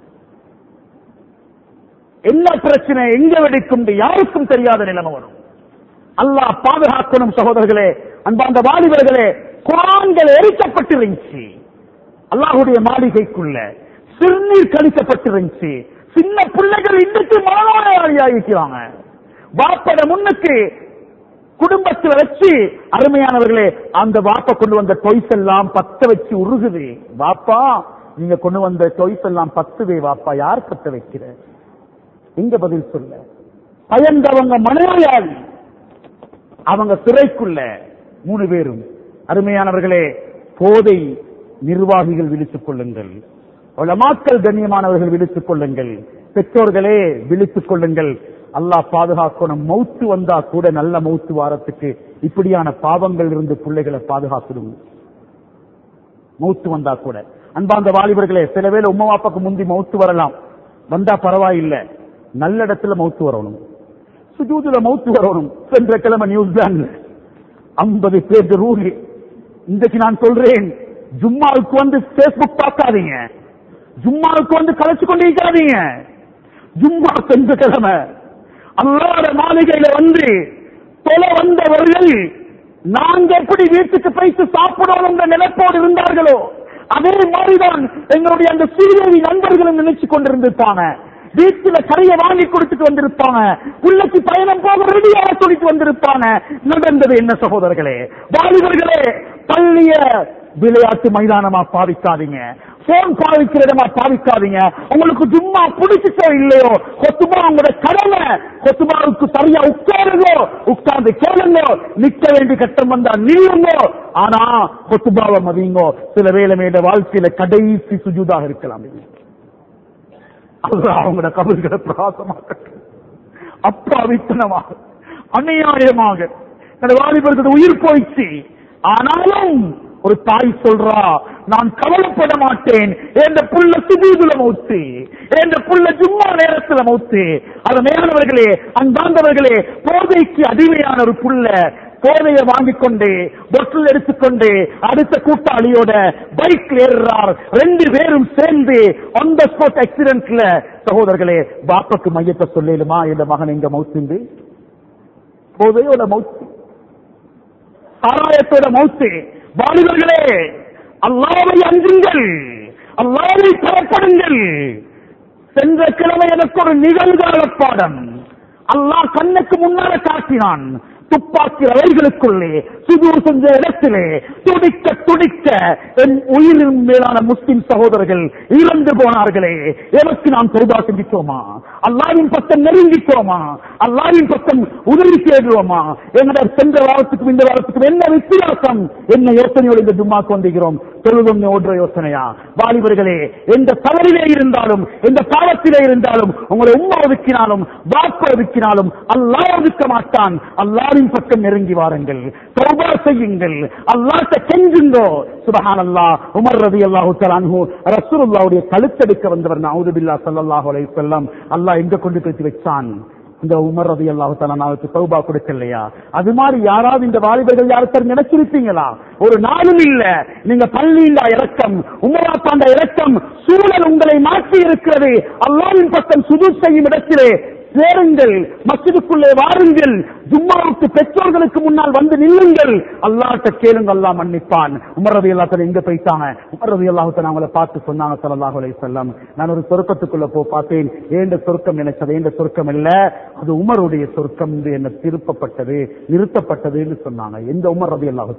A: என்ன பிரச்சனை எங்க வெடிக்கும் யாருக்கும் தெரியாத நிலைமை வரும் அல்லாஹ் பாதுகாக்கணும் சகோதரர்களே அன்பாந்த வாலிபர்களே குரான்கள் எரிக்கப்பட்டிருந்துச்சு அல்லாஹுடைய மாளிகைக்குள்ள சிறுநீர் கழிக்கப்பட்டிருந்துச்சு சின்ன பிள்ளைகள் இன்னைக்கு மனநோயாளியாகிக்கிறாங்க வாப்பட முன்னுக்கு குடும்பத்தில் வச்சு அருமையானவர்களே அந்த வாப்ப கொண்டு வந்த டொய்ஸ் எல்லாம் பத்த வச்சு உருகுது வாப்பா நீங்க கொண்டு வந்த டொய்ஸ் எல்லாம் பத்துவே வாப்பா யார் பத்த வைக்கிற எங்க பதில் சொல்ல பயந்தவங்க மனநோயாளி அவங்க சிறைக்குள்ள மூணு பேரும் அருமையானவர்களே போதை நிர்வாகிகள் விழித்துக் கொள்ளுங்கள் உலமாக்கள் கண்ணியமானவர்கள் விழித்துக் கொள்ளுங்கள் பெற்றோர்களே விழித்துக் கொள்ளுங்கள் அல்லாஹ் பாதுகாக்கணும் மௌத்து வந்தா கூட நல்ல மௌத்து வாரத்துக்கு இப்படியான பாவங்கள் இருந்து பிள்ளைகளை பாதுகாக்கணும் மௌத்து வந்தா கூட அன்பாந்த வாலிபர்களே சில வேளை உம்மா அப்பாக்கு முந்தி மௌத்து வரலாம் வந்தா பரவாயில்லை நல்ல இடத்துல மௌத்து வரணும் சுஜூதுல மௌத்து வரணும் சென்ற கிழமை நியூசிலாந்து ஐம்பது பேர் ரூல் இன்றைக்கு நான் சொல்றேன் ஜும்மாவுக்கு வந்து பேஸ்புக் பார்க்காதீங்க ஜும்மாவுக்கு வந்து கலைச்சு கொண்டு இருக்காதீங்க ஜும்மா சென்ற கிழமை அல்லாத மாளிகையில வந்து தொலை வந்தவர்கள் நாங்க எப்படி வீட்டுக்கு போயிட்டு சாப்பிடணும் நினைப்போடு இருந்தார்களோ அதே மாதிரிதான் எங்களுடைய அந்த சீதேவி நண்பர்களும் நினைச்சு கொண்டிருந்திருப்பாங்க வீட்டுல கரையை வாங்கி கொடுத்துட்டு வந்திருப்பாங்க உள்ளக்கு பயணம் போக ரெடியாக சொல்லிட்டு வந்திருப்பாங்க நடந்தது என்ன சகோதரர்களே வாலிபர்களே பள்ளிய விளையாட்டு மைதானமா பாவிக்காதீங்க போன் பாவிக்கிற இடமா பாவிக்காதீங்க உங்களுக்கு ஜும்மா பிடிச்சிச்சோ இல்லையோ கொத்துமா உங்களோட கடமை கொத்துமாவுக்கு சரியா உட்காருங்க உட்கார்ந்து கேளுங்க நிக்க வேண்டிய கட்டம் வந்தா நீயுங்க ஆனா கொத்துபாவை மதியுங்க சில வேலை மேல வாழ்க்கையில கடைசி சுஜூதாக இருக்கலாம் அல்லாஹ் அவங்களோட கபல்களை பிரகாசமாக்கட்டும் அப்பாவித்தனமாக அநியாயமாக என்னோட வாலிபர்களுக்கு உயிர் போயிடுச்சு ஆனாலும் ஒரு தாய் சொல்றா நான் கவலைப்பட மாட்டேன் என்ற புள்ள சுபீதுல மௌத்து என்ற புள்ள ஜும்மா நேரத்துல மௌத்து அது மேலானவர்களே அன்பாந்தவர்களே போதைக்கு அடிமையான ஒரு புள்ள போதையை வாங்கிக் கொண்டு பொட்டில் எடுத்துக்கொண்டு அடுத்த கூட்டாளியோட பைக் ஏறுறார் ரெண்டு பேரும் சேர்ந்து ஆன் த ஸ்பாட் ஆக்சிடென்ட்ல சகோதரர்களே பாப்பாக்கு மையத்தை சொல்லிடுமா இந்த மகன் எங்க மவுத்து போதையோட மவுத்து சாராயத்தோட மவுத்து வாலிபர்களே அல்லாவை அஞ்சுங்கள் அல்லாவை புறப்படுங்கள் சென்ற கிழமை எனக்கு ஒரு நிகழ்கால பாடம் அல்லாஹ் கண்ணுக்கு முன்னால காட்டினான் துப்பாக்கி ரவைகளுக்குள்ளே சுதூர் செஞ்ச இடத்திலே துடிக்க துடிக்க என் உயிரின் மேலான முஸ்லிம் சகோதரர்கள் இறந்து போனார்களே எனக்கு நாம் தௌபா செஞ்சிட்டோமா அல்லாவின் பக்கம் நெருங்கிட்டோமா அல்லாவின் பக்கம் உதவி தேடுவோமா எங்களோட சென்ற வாரத்துக்கும் இந்த வாரத்துக்கும் என்ன வித்தியாசம் என்ன யோசனையோடு இந்த ஜும்மாக்கு வந்திருக்கிறோம் தொழுதும் ஓடுற யோசனையா வாலிபர்களே எந்த தவறிலே இருந்தாலும் எந்த பாவத்திலே இருந்தாலும் உங்களை உம்மா ஒதுக்கினாலும் வாக்கு ஒதுக்கினாலும் அல்லாஹ் ஒதுக்க மாட்டான் அல்லாவின் பக்கம் நெருங்கி வாருங்கள் தௌபா செய்யுங்கள் அல்லாஹ்ட்ட கெஞ்சுங்கோ சுபஹான் அல்லாஹ் உமர் ரதி அல்லாஹு தலான்ஹு ரசூலுல்லாவுடைய கழுத்தெடுக்க வந்தவர் நவுது பில்லா ஸல்லல்லாஹு அலைஹி வஸல்லம் அல்லாஹ் எங்க கொண்டு போய் வச்சான் இந்த உமர் ரதி அல்லாஹு தலானாவுக்கு தௌபா கொடுக்கலையா அது மாதிரி யாராவது இந்த வாலிபர்கள் யாருத்தர் நினைச்சிருப்பீங்களா ஒரு நாளும் இல்ல நீங்க பள்ளியில்லா இறக்கம் உமராப்பாண்ட இறக்கம் சூழல் உங்களை மாற்றி இருக்கிறது அல்லாவின் பக்கம் சுது செய்யும் இடத்திலே சேருங்கள் மஸ்ஜிதுக்குள்ளே வாருங்கள் ஜும்மாவுக்கு பெற்றோர்களுக்கு முன்னால் வந்து நில்லுங்கள் அல்லாட்ட கேளுங்க அல்லாஹ் மன்னிப்பான் உமர் ரதி அல்லாஹ் எங்க போயிட்டாங்க உமர் ரதி அல்லாஹ் அவங்கள பார்த்து சொன்னாங்க ஸல்லல்லாஹு அலைஹி வஸல்லம் நான் ஒரு சொர்க்கத்துக்குள்ள போ பார்த்தேன் ஏண்ட சொர்க்கம் நினைச்சது ஏண்ட சொர்க்கம் இல்ல அது உமருடைய சொர்க்கம் என்று என்ன திருப்பப்பட்டது நிறுத்தப்பட்டதுன்னு சொன்னாங்க எந்த உமர் ரதி அல்லாஹ்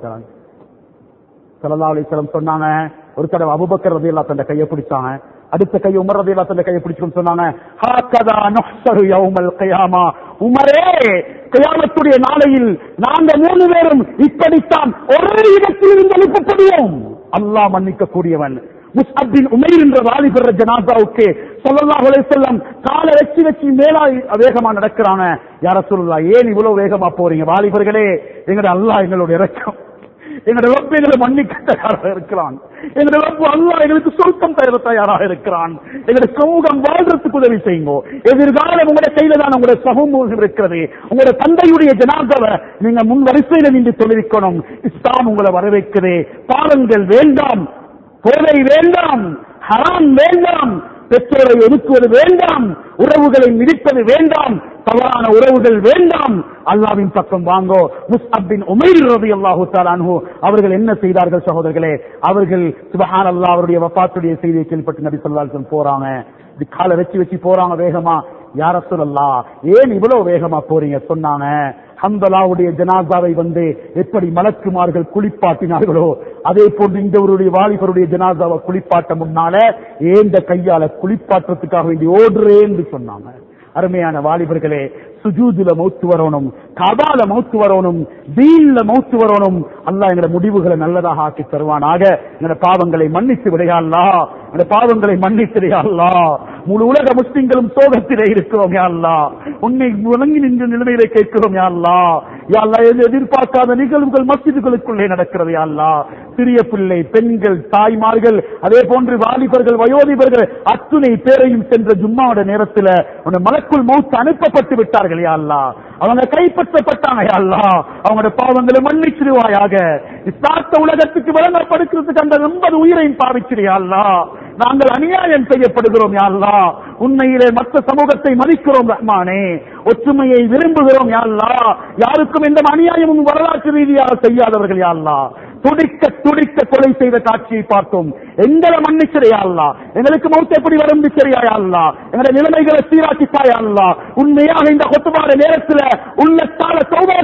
A: ஸல்லல்லாஹு அலைஹி வஸல்லம் சொன்னாங்க ஒரு தடவை அபூபக்கர் ரதி அல்லாஹ் தன் கையை பிடிச்சாங்க அடுத்த கை உமர் ரதி அல்லாஹ் தன் கையை பிடிச்சுன்னு சொன்னாங்க ஹாக்கதா நஹ்சரு யௌமல் கியாமா உமரே கியாமத்துடைய நாளையில் நாங்க மூணு பேரும் இப்படித்தான் ஒரே இடத்தில் இருந்து எழுப்பப்படுவோம் அல்லாஹ் மன்னிக்க கூடியவன் முஸ்அப்பின் உமைர் என்ற வாலிபர் ஜனாதாவுக்கு ஸல்லல்லாஹு அலைஹி வஸல்லம் காலை வச்சு வச்சு மேலா வேகமா நடக்கிறாங்க யார சொல்லலாம் ஏன் இவ்வளவு வேகமா போறீங்க வாலிபர்களே எங்கட அல்லாஹ் எங்களோட இறக்கம் எங்களுடைய ரப்பு எங்களை மன்னிக்க தயாராக இருக்கிறான் எங்களுடைய ரப்பு அல்லாஹ் எங்களுக்கு சொர்க்கம் தர தயாராக இருக்கிறான் எங்களுடைய சமூகம் வாழ்றதுக்கு உதவி செய்யுங்க எதிர்காலம் உங்களுடைய கையில தான் உங்களுடைய சமூகம் இருக்கிறது உங்களுடைய தந்தையுடைய ஜனாதவ நீங்க முன் வரிசையில நின்று தொழிலிக்கணும் இஸ்லாம் உங்களை வரவேற்குது பாவங்கள் வேண்டாம் போதை வேண்டாம் ஹராம் வேண்டாம் பெற்றோரை ஒதுக்குவது வேண்டாம் உறவுகளை மிதிப்பது வேண்டாம் தவறான உறவுகள் வேண்டாம் அல்லாவின் பக்கம் வாங்கோ முஸ்அப்பின் உமைர் ரதி அல்லாஹு தாலான்ஹு அவர்கள் என்ன செய்தார்கள் சகோதரர்களே அவர்கள் சுபஹான் அல்லாஹ் அவருடைய வஃபாத்துடைய செய்தியை கேள்விப்பட்டு நபி ஸல்லல்லாஹு அலைஹி வஸல்லம் போறாங்க இது காலை வச்சு வச்சு போறாங்க வேகமா யார சொல்லலாம் ஏன் இவ்வளவு வேகமா போறீங்க சொன்னாங்க ஹந்தலாவுடைய ஜனாசாவை வந்து எப்படி மலக்குமார்கள் குளிப்பாட்டினார்களோ அதே போன்று இந்தவருடைய வாலிபருடைய ஜனாசாவை குளிப்பாட்ட முன்னால ஏந்த கையால குளிப்பாட்டுறதுக்காக வேண்டி ஓடுறேன்னு சொன்னாங்க அருமையான வாலிபர்களே சுஜூதுல மௌத்து வரணும் கபால மௌத்து வரணும் தீன்ல மௌத்து வரணும் அல்லாஹ் எங்கட முடிவுகளை நல்லதாக ஆக்கி தருவானாக எங்கட பாவங்களை மன்னித்து விடையாள்லா எங்கட பாவங்களை மன்னித்து விடையாள்லா முழு உலக முஸ்லிம்களும் சோகத்திலே இருக்கிறோம் யாழ்லா உன்னை உணங்கி நின்ற நிலைமையிலே கேட்கிறோம் யாழ்லா யாழ்லா எது எதிர்பார்க்காத நிகழ்வுகள் மஸ்ஜிதுகளுக்குள்ளே நடக்கிறது யாழ்லா சிறிய பிள்ளை பெண்கள் தாய்மார்கள் அதே போன்று வாலிபர்கள் வயோதிபர்கள் அத்துணை பேரையும் சென்ற ஜும்மாவோட நேரத்துல உன்னை மலக்குள் மௌத்து அனுப்பப்பட்டு விட்டார்கள் யாழ்லா அவங்க கைப்பற்றப்பட்டாங்க யாழ்லா அவங்களோட பாவங்களை மன்னிச்சிருவாயாக இஸ்லாத்த உலகத்துக்கு வழங்கப்படுக்கிறதுக்கு அந்த எண்பது உயிரையும் பாவிச்சிருயாள்லா நாங்கள் அநியாயம் செய்யப்படுகிறோம் யாழ்லா உண்மையிலே மற்ற சமூகத்தை மதிக்கிறோம் ரஹ்மானே ஒற்றுமையை விரும்புகிறோம் யாழ்லா யாருக்கும் எந்த அநியாயமும் வரலாற்று ரீதியாக செய்யாதவர்கள் யாழ்லா துடிக்க துடிக்க கொலை செய்த காட்சியை பார்த்தோம் எங்களை மன்னிச்சிரையா அல்லா எங்களுக்கு மௌத்த எப்படி வரும் சரியாயா அல்லா எங்களுடைய நிலைமைகளை சீராக்கித்தாயா அல்லா உண்மையாக இந்த கொத்துமாற நேரத்துல உள்ளத்தால சௌபா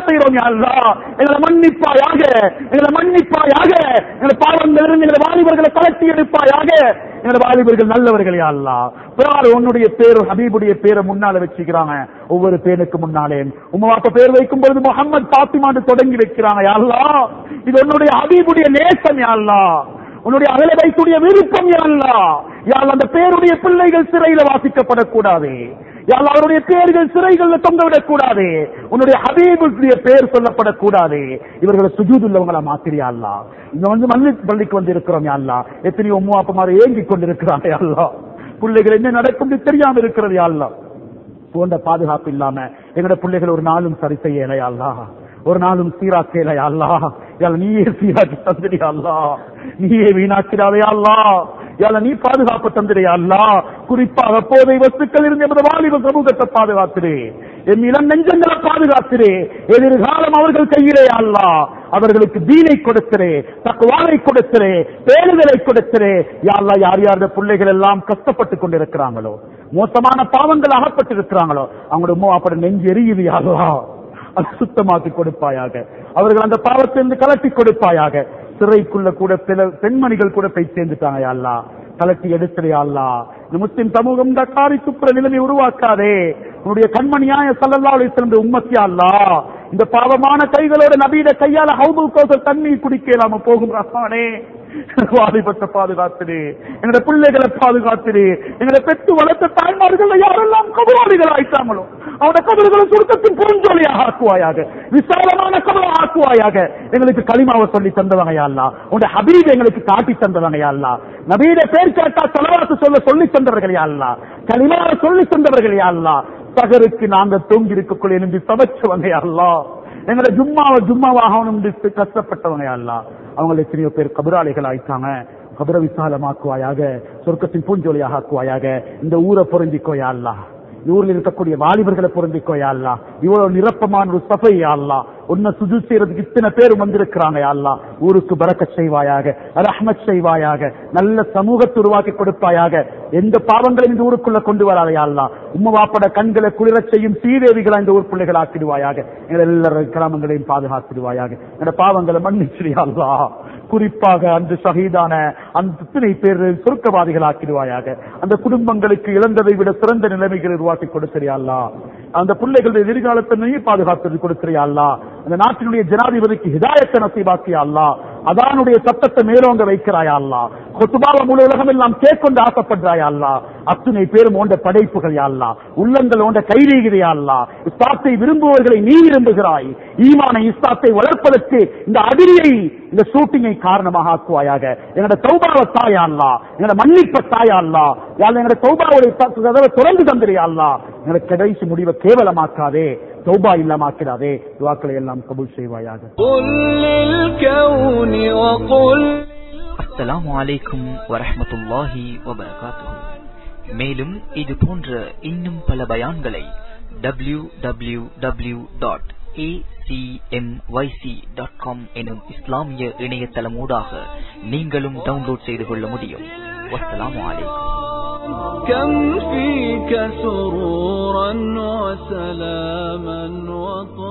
A: செய்யறோம் யா அல்லாஹ் எங்களை மன்னிப்பாயாக எங்களை மன்னிப்பாயாக எங்களை பாவங்கள் இருந்து எங்களை வாலிபர்களை கலட்டி எடுப்பாயாக எங்களை வாலிபர்கள் நல்லவர்கள் யா அல்லாஹ் பிறார் உன்னுடைய பேர் ஹபீபுடைய பேரை முன்னால வச்சுக்கிறாங்க ஒவ்வொரு பேனுக்கு முன்னாலே உமாப்ப பேர் வைக்கும் பொழுது முகமது பாத்திமான்னு தொடங்கி வைக்கிறாங்க யா அல்லாஹ் இது உன்னுடைய ஹபீபுடைய நேசம் யா அல்லாஹ் உன்னுடைய அகல வைத்துடைய விருப்பம் யா அல்லாஹ் யா அல்லாஹ் அந்த பேருடைய பிள்ளைகள் சிறையில வாசிக்கப்படக்கூடாது யா அல்லாஹ் அவருடைய பேர்கள் சிறைகள்ல தொங்க விடக்கூடாது உன்னுடைய ஹபீபுடைய பேர் சொல்லப்படக்கூடாது இவர்களை சுஜூதுள்ளவங்களா மாத்திரியா அல்லா இங்க வந்து மல்லி பள்ளிக்கு வந்து இருக்கிறோம் யா அல்லாஹ் எத்தனையோ உம்மா அப்பமாறு ஏங்கி கொண்டிருக்கிறாங்க யா அல்லாஹ் பிள்ளைகள் என்ன நடக்கும் தெரியாம இருக்கிறது யா அல்லாஹ் போன்ற பாதுகாப்பு இல்லாம எங்கட பிள்ளைகள் ஒரு நாளும் சரி செய்யலை அல்லா ஒரு நாளும் சீராக்கல அல்லா யால நீயே சீராக்கி தந்திரியா அல்லா நீயே வீணாக்கிறாதே அல்லா யால நீ பாதுகாப்பு தந்திரியா அல்லா குறிப்பாக போதை வஸ்துக்கள் இருந்து எமது வாலிப சமூகத்தை பாதுகாத்திரு என் இளம் நெஞ்சங்களை பாதுகாத்திரு எதிர்காலம் அவர்கள் கையிலே அல்லா அவர்களுக்கு தீனை கொடுத்திரே தக்குவாரை கொடுத்திரே பேருதலை கொடுத்திரே யாழ்லா யார் யார் பிள்ளைகள் எல்லாம் கஷ்டப்பட்டுக் கொண்டிருக்கிறாங்களோ மோசமான பாவங்கள் அகப்பட்டிருக்கிறாங்களோ அவங்களோட மூவாப்பட நெஞ்சு எரியுது யாரா அதை சுத்தமாக்கி கொடுப்பாயாக அவர்கள் அந்த பாவத்திலிருந்து கலட்டி கொடுப்பாயாக சிறைக்குள்ள கூட சில பெண்மணிகள் கூட போய் சேர்ந்துட்டாங்க அல்லா கலட்டி எடுத்துறியா அல்லா இந்த முஸ்லிம் சமூகம் இந்த காரி துப்புற நிலைமை உருவாக்காதே உன்னுடைய கண்மணியாய சல்லல்லா அலிஸ்லம் உம்மத்தியா அல்லா இந்த பாவமான கைகளோட நபீட கையால ஹவுது கோசல் தண்ணீர் குடிக்கலாம போகும் ரஹ்மானே வாலிபத்தை பாதுகாத்துடு எங்களோட பிள்ளைகளை பாதுகாத்துடு எங்களை பெற்று வளர்த்த தாய்மார்கள் யாரெல்லாம் கபராளிகள் ஆயிட்டாங்களோ அவனோட கபறுகளை சுருக்கத்தின் பூஞ்சொலியாக ஆக்குவாயாக விசாலமான கபலம் ஆக்குவாயாக எங்களுக்கு களிமாவை சொல்லி தந்தவங்க யாழ்லா உங்க ஹபீப் எங்களுக்கு காட்டி தந்தவங்க யாழ்லா நபீட பேர் கேட்டா செலவாத்து சொல்ல சொல்லி தந்தவர்கள் யாழ்லா களிமாவை சொல்லி தந்தவர்கள் யாழ்லா சகருக்கு நாங்க தூங்கி இருக்கக்குள்ள என்று சமைச்சவங்க யாழ்லா எங்களை ஜும்மாவை ஜும்மாவாகணும் என்று கஷ்டப்பட்டவங்க யாழ்லா அவங்க எத்தனையோ பேர் கபராளிகள் ஆயிட்டாங்க கபர விசாலமாக்குவாயாக சொர்க்கத்தின் பூஞ்சொலியாக ஆக்குவாயாக இந்த ஊரை பொருந்திக்கோயா அல்லா இந்த ஊரில் இருக்கக்கூடிய வாலிபர்களை பொருந்திக்கோயா அல்லா இவ்வளவு நிரப்பமான ஒரு சபை அல்லா உன்னை சுஜு செய்யறதுக்கு இத்தனை பேர் வந்திருக்கிறாங்க அல்லா ஊருக்கு பறக்க செய்வாயாக ரஹ்மத் செய்வாயாக நல்ல சமூகத்தை உருவாக்கி கொடுப்பாயாக எந்த பாவங்களையும் இந்த ஊருக்குள்ள கொண்டு வராதே அல்லா உம்ம வாப்பட கண்களை குளிரச் செய்யும் சீதேவிகளா இந்த ஊர் பிள்ளைகள் ஆக்கிடுவாயாக எங்கள் எல்லா கிராமங்களையும் பாதுகாத்திடுவாயாக எங்களோட பாவங்களை மன்னிச்சிரியா அல்லா குறிப்பாக அந்த ஷஹீதான அந்த இத்தனை பேர் சுருக்கவாதிகள் ஆக்கிடுவாயாக அந்த குடும்பங்களுக்கு இழந்ததை விட சிறந்த நிலைமைகளை உருவாக்கி கொடுக்கிறியா அல்லா அந்த பிள்ளைகளுடைய எதிர்காலத்தை நீ பாதுகாத்து கொடுக்கிறியா அல்லா அந்த நாட்டினுடைய ஜனாதிபதிக்கு ஹிதாயத்தை நசீபாக்கியா அல்லா அதானுடைய சட்டத்தை மேலோங்க வைக்கிறாயா அல்லா கொத்துபாவ முழு உலகம் எல்லாம் கேட்கொண்டு ஆசைப்படுறாயா அல்லா அத்துணை பேரும் ஓண்ட படைப்புகள் அல்லா உள்ளங்கள் ஓண்ட கைரீகிறியா அல்லா இஸ்லாத்தை விரும்புவர்களை நீ விரும்புகிறாய் ஈமான இஸ்லாத்தை வளர்ப்பதற்கு இந்த அதிரியை இந்த ஷூட்டிங்கை காரணமாக ஆக்குவாயாக எங்களோட தௌபாவை தாயா அல்லா எங்களோட மன்னிப்ப தாயா அல்லா யாழ் எங்களோட தௌபாவுடைய கதவை திறந்து தந்திரியா அல்லா எங்களோட கடைசி முடிவை கேவலமாக்காதே தௌபா இல்லாமாக்கிறாதே துவாக்களை எல்லாம் கபூல் செய்வாயாக
B: قل للكون وقل
C: அஸ்ஸலாமு அலைக்கும் வரஹ்மத்துல்லாஹி வபரகாத்துஹு மேலும் இது போன்ற இன்னும் பல பயான்களை W W W dot dot com எனும் இஸ்லாமிய இணையதளமூடாக நீங்களும் டவுன்லோட் செய்து கொள்ள முடியும் வஸ்ஸலாமு அலைக்கும்
B: كم فيك سرورا وسلاما وطهورا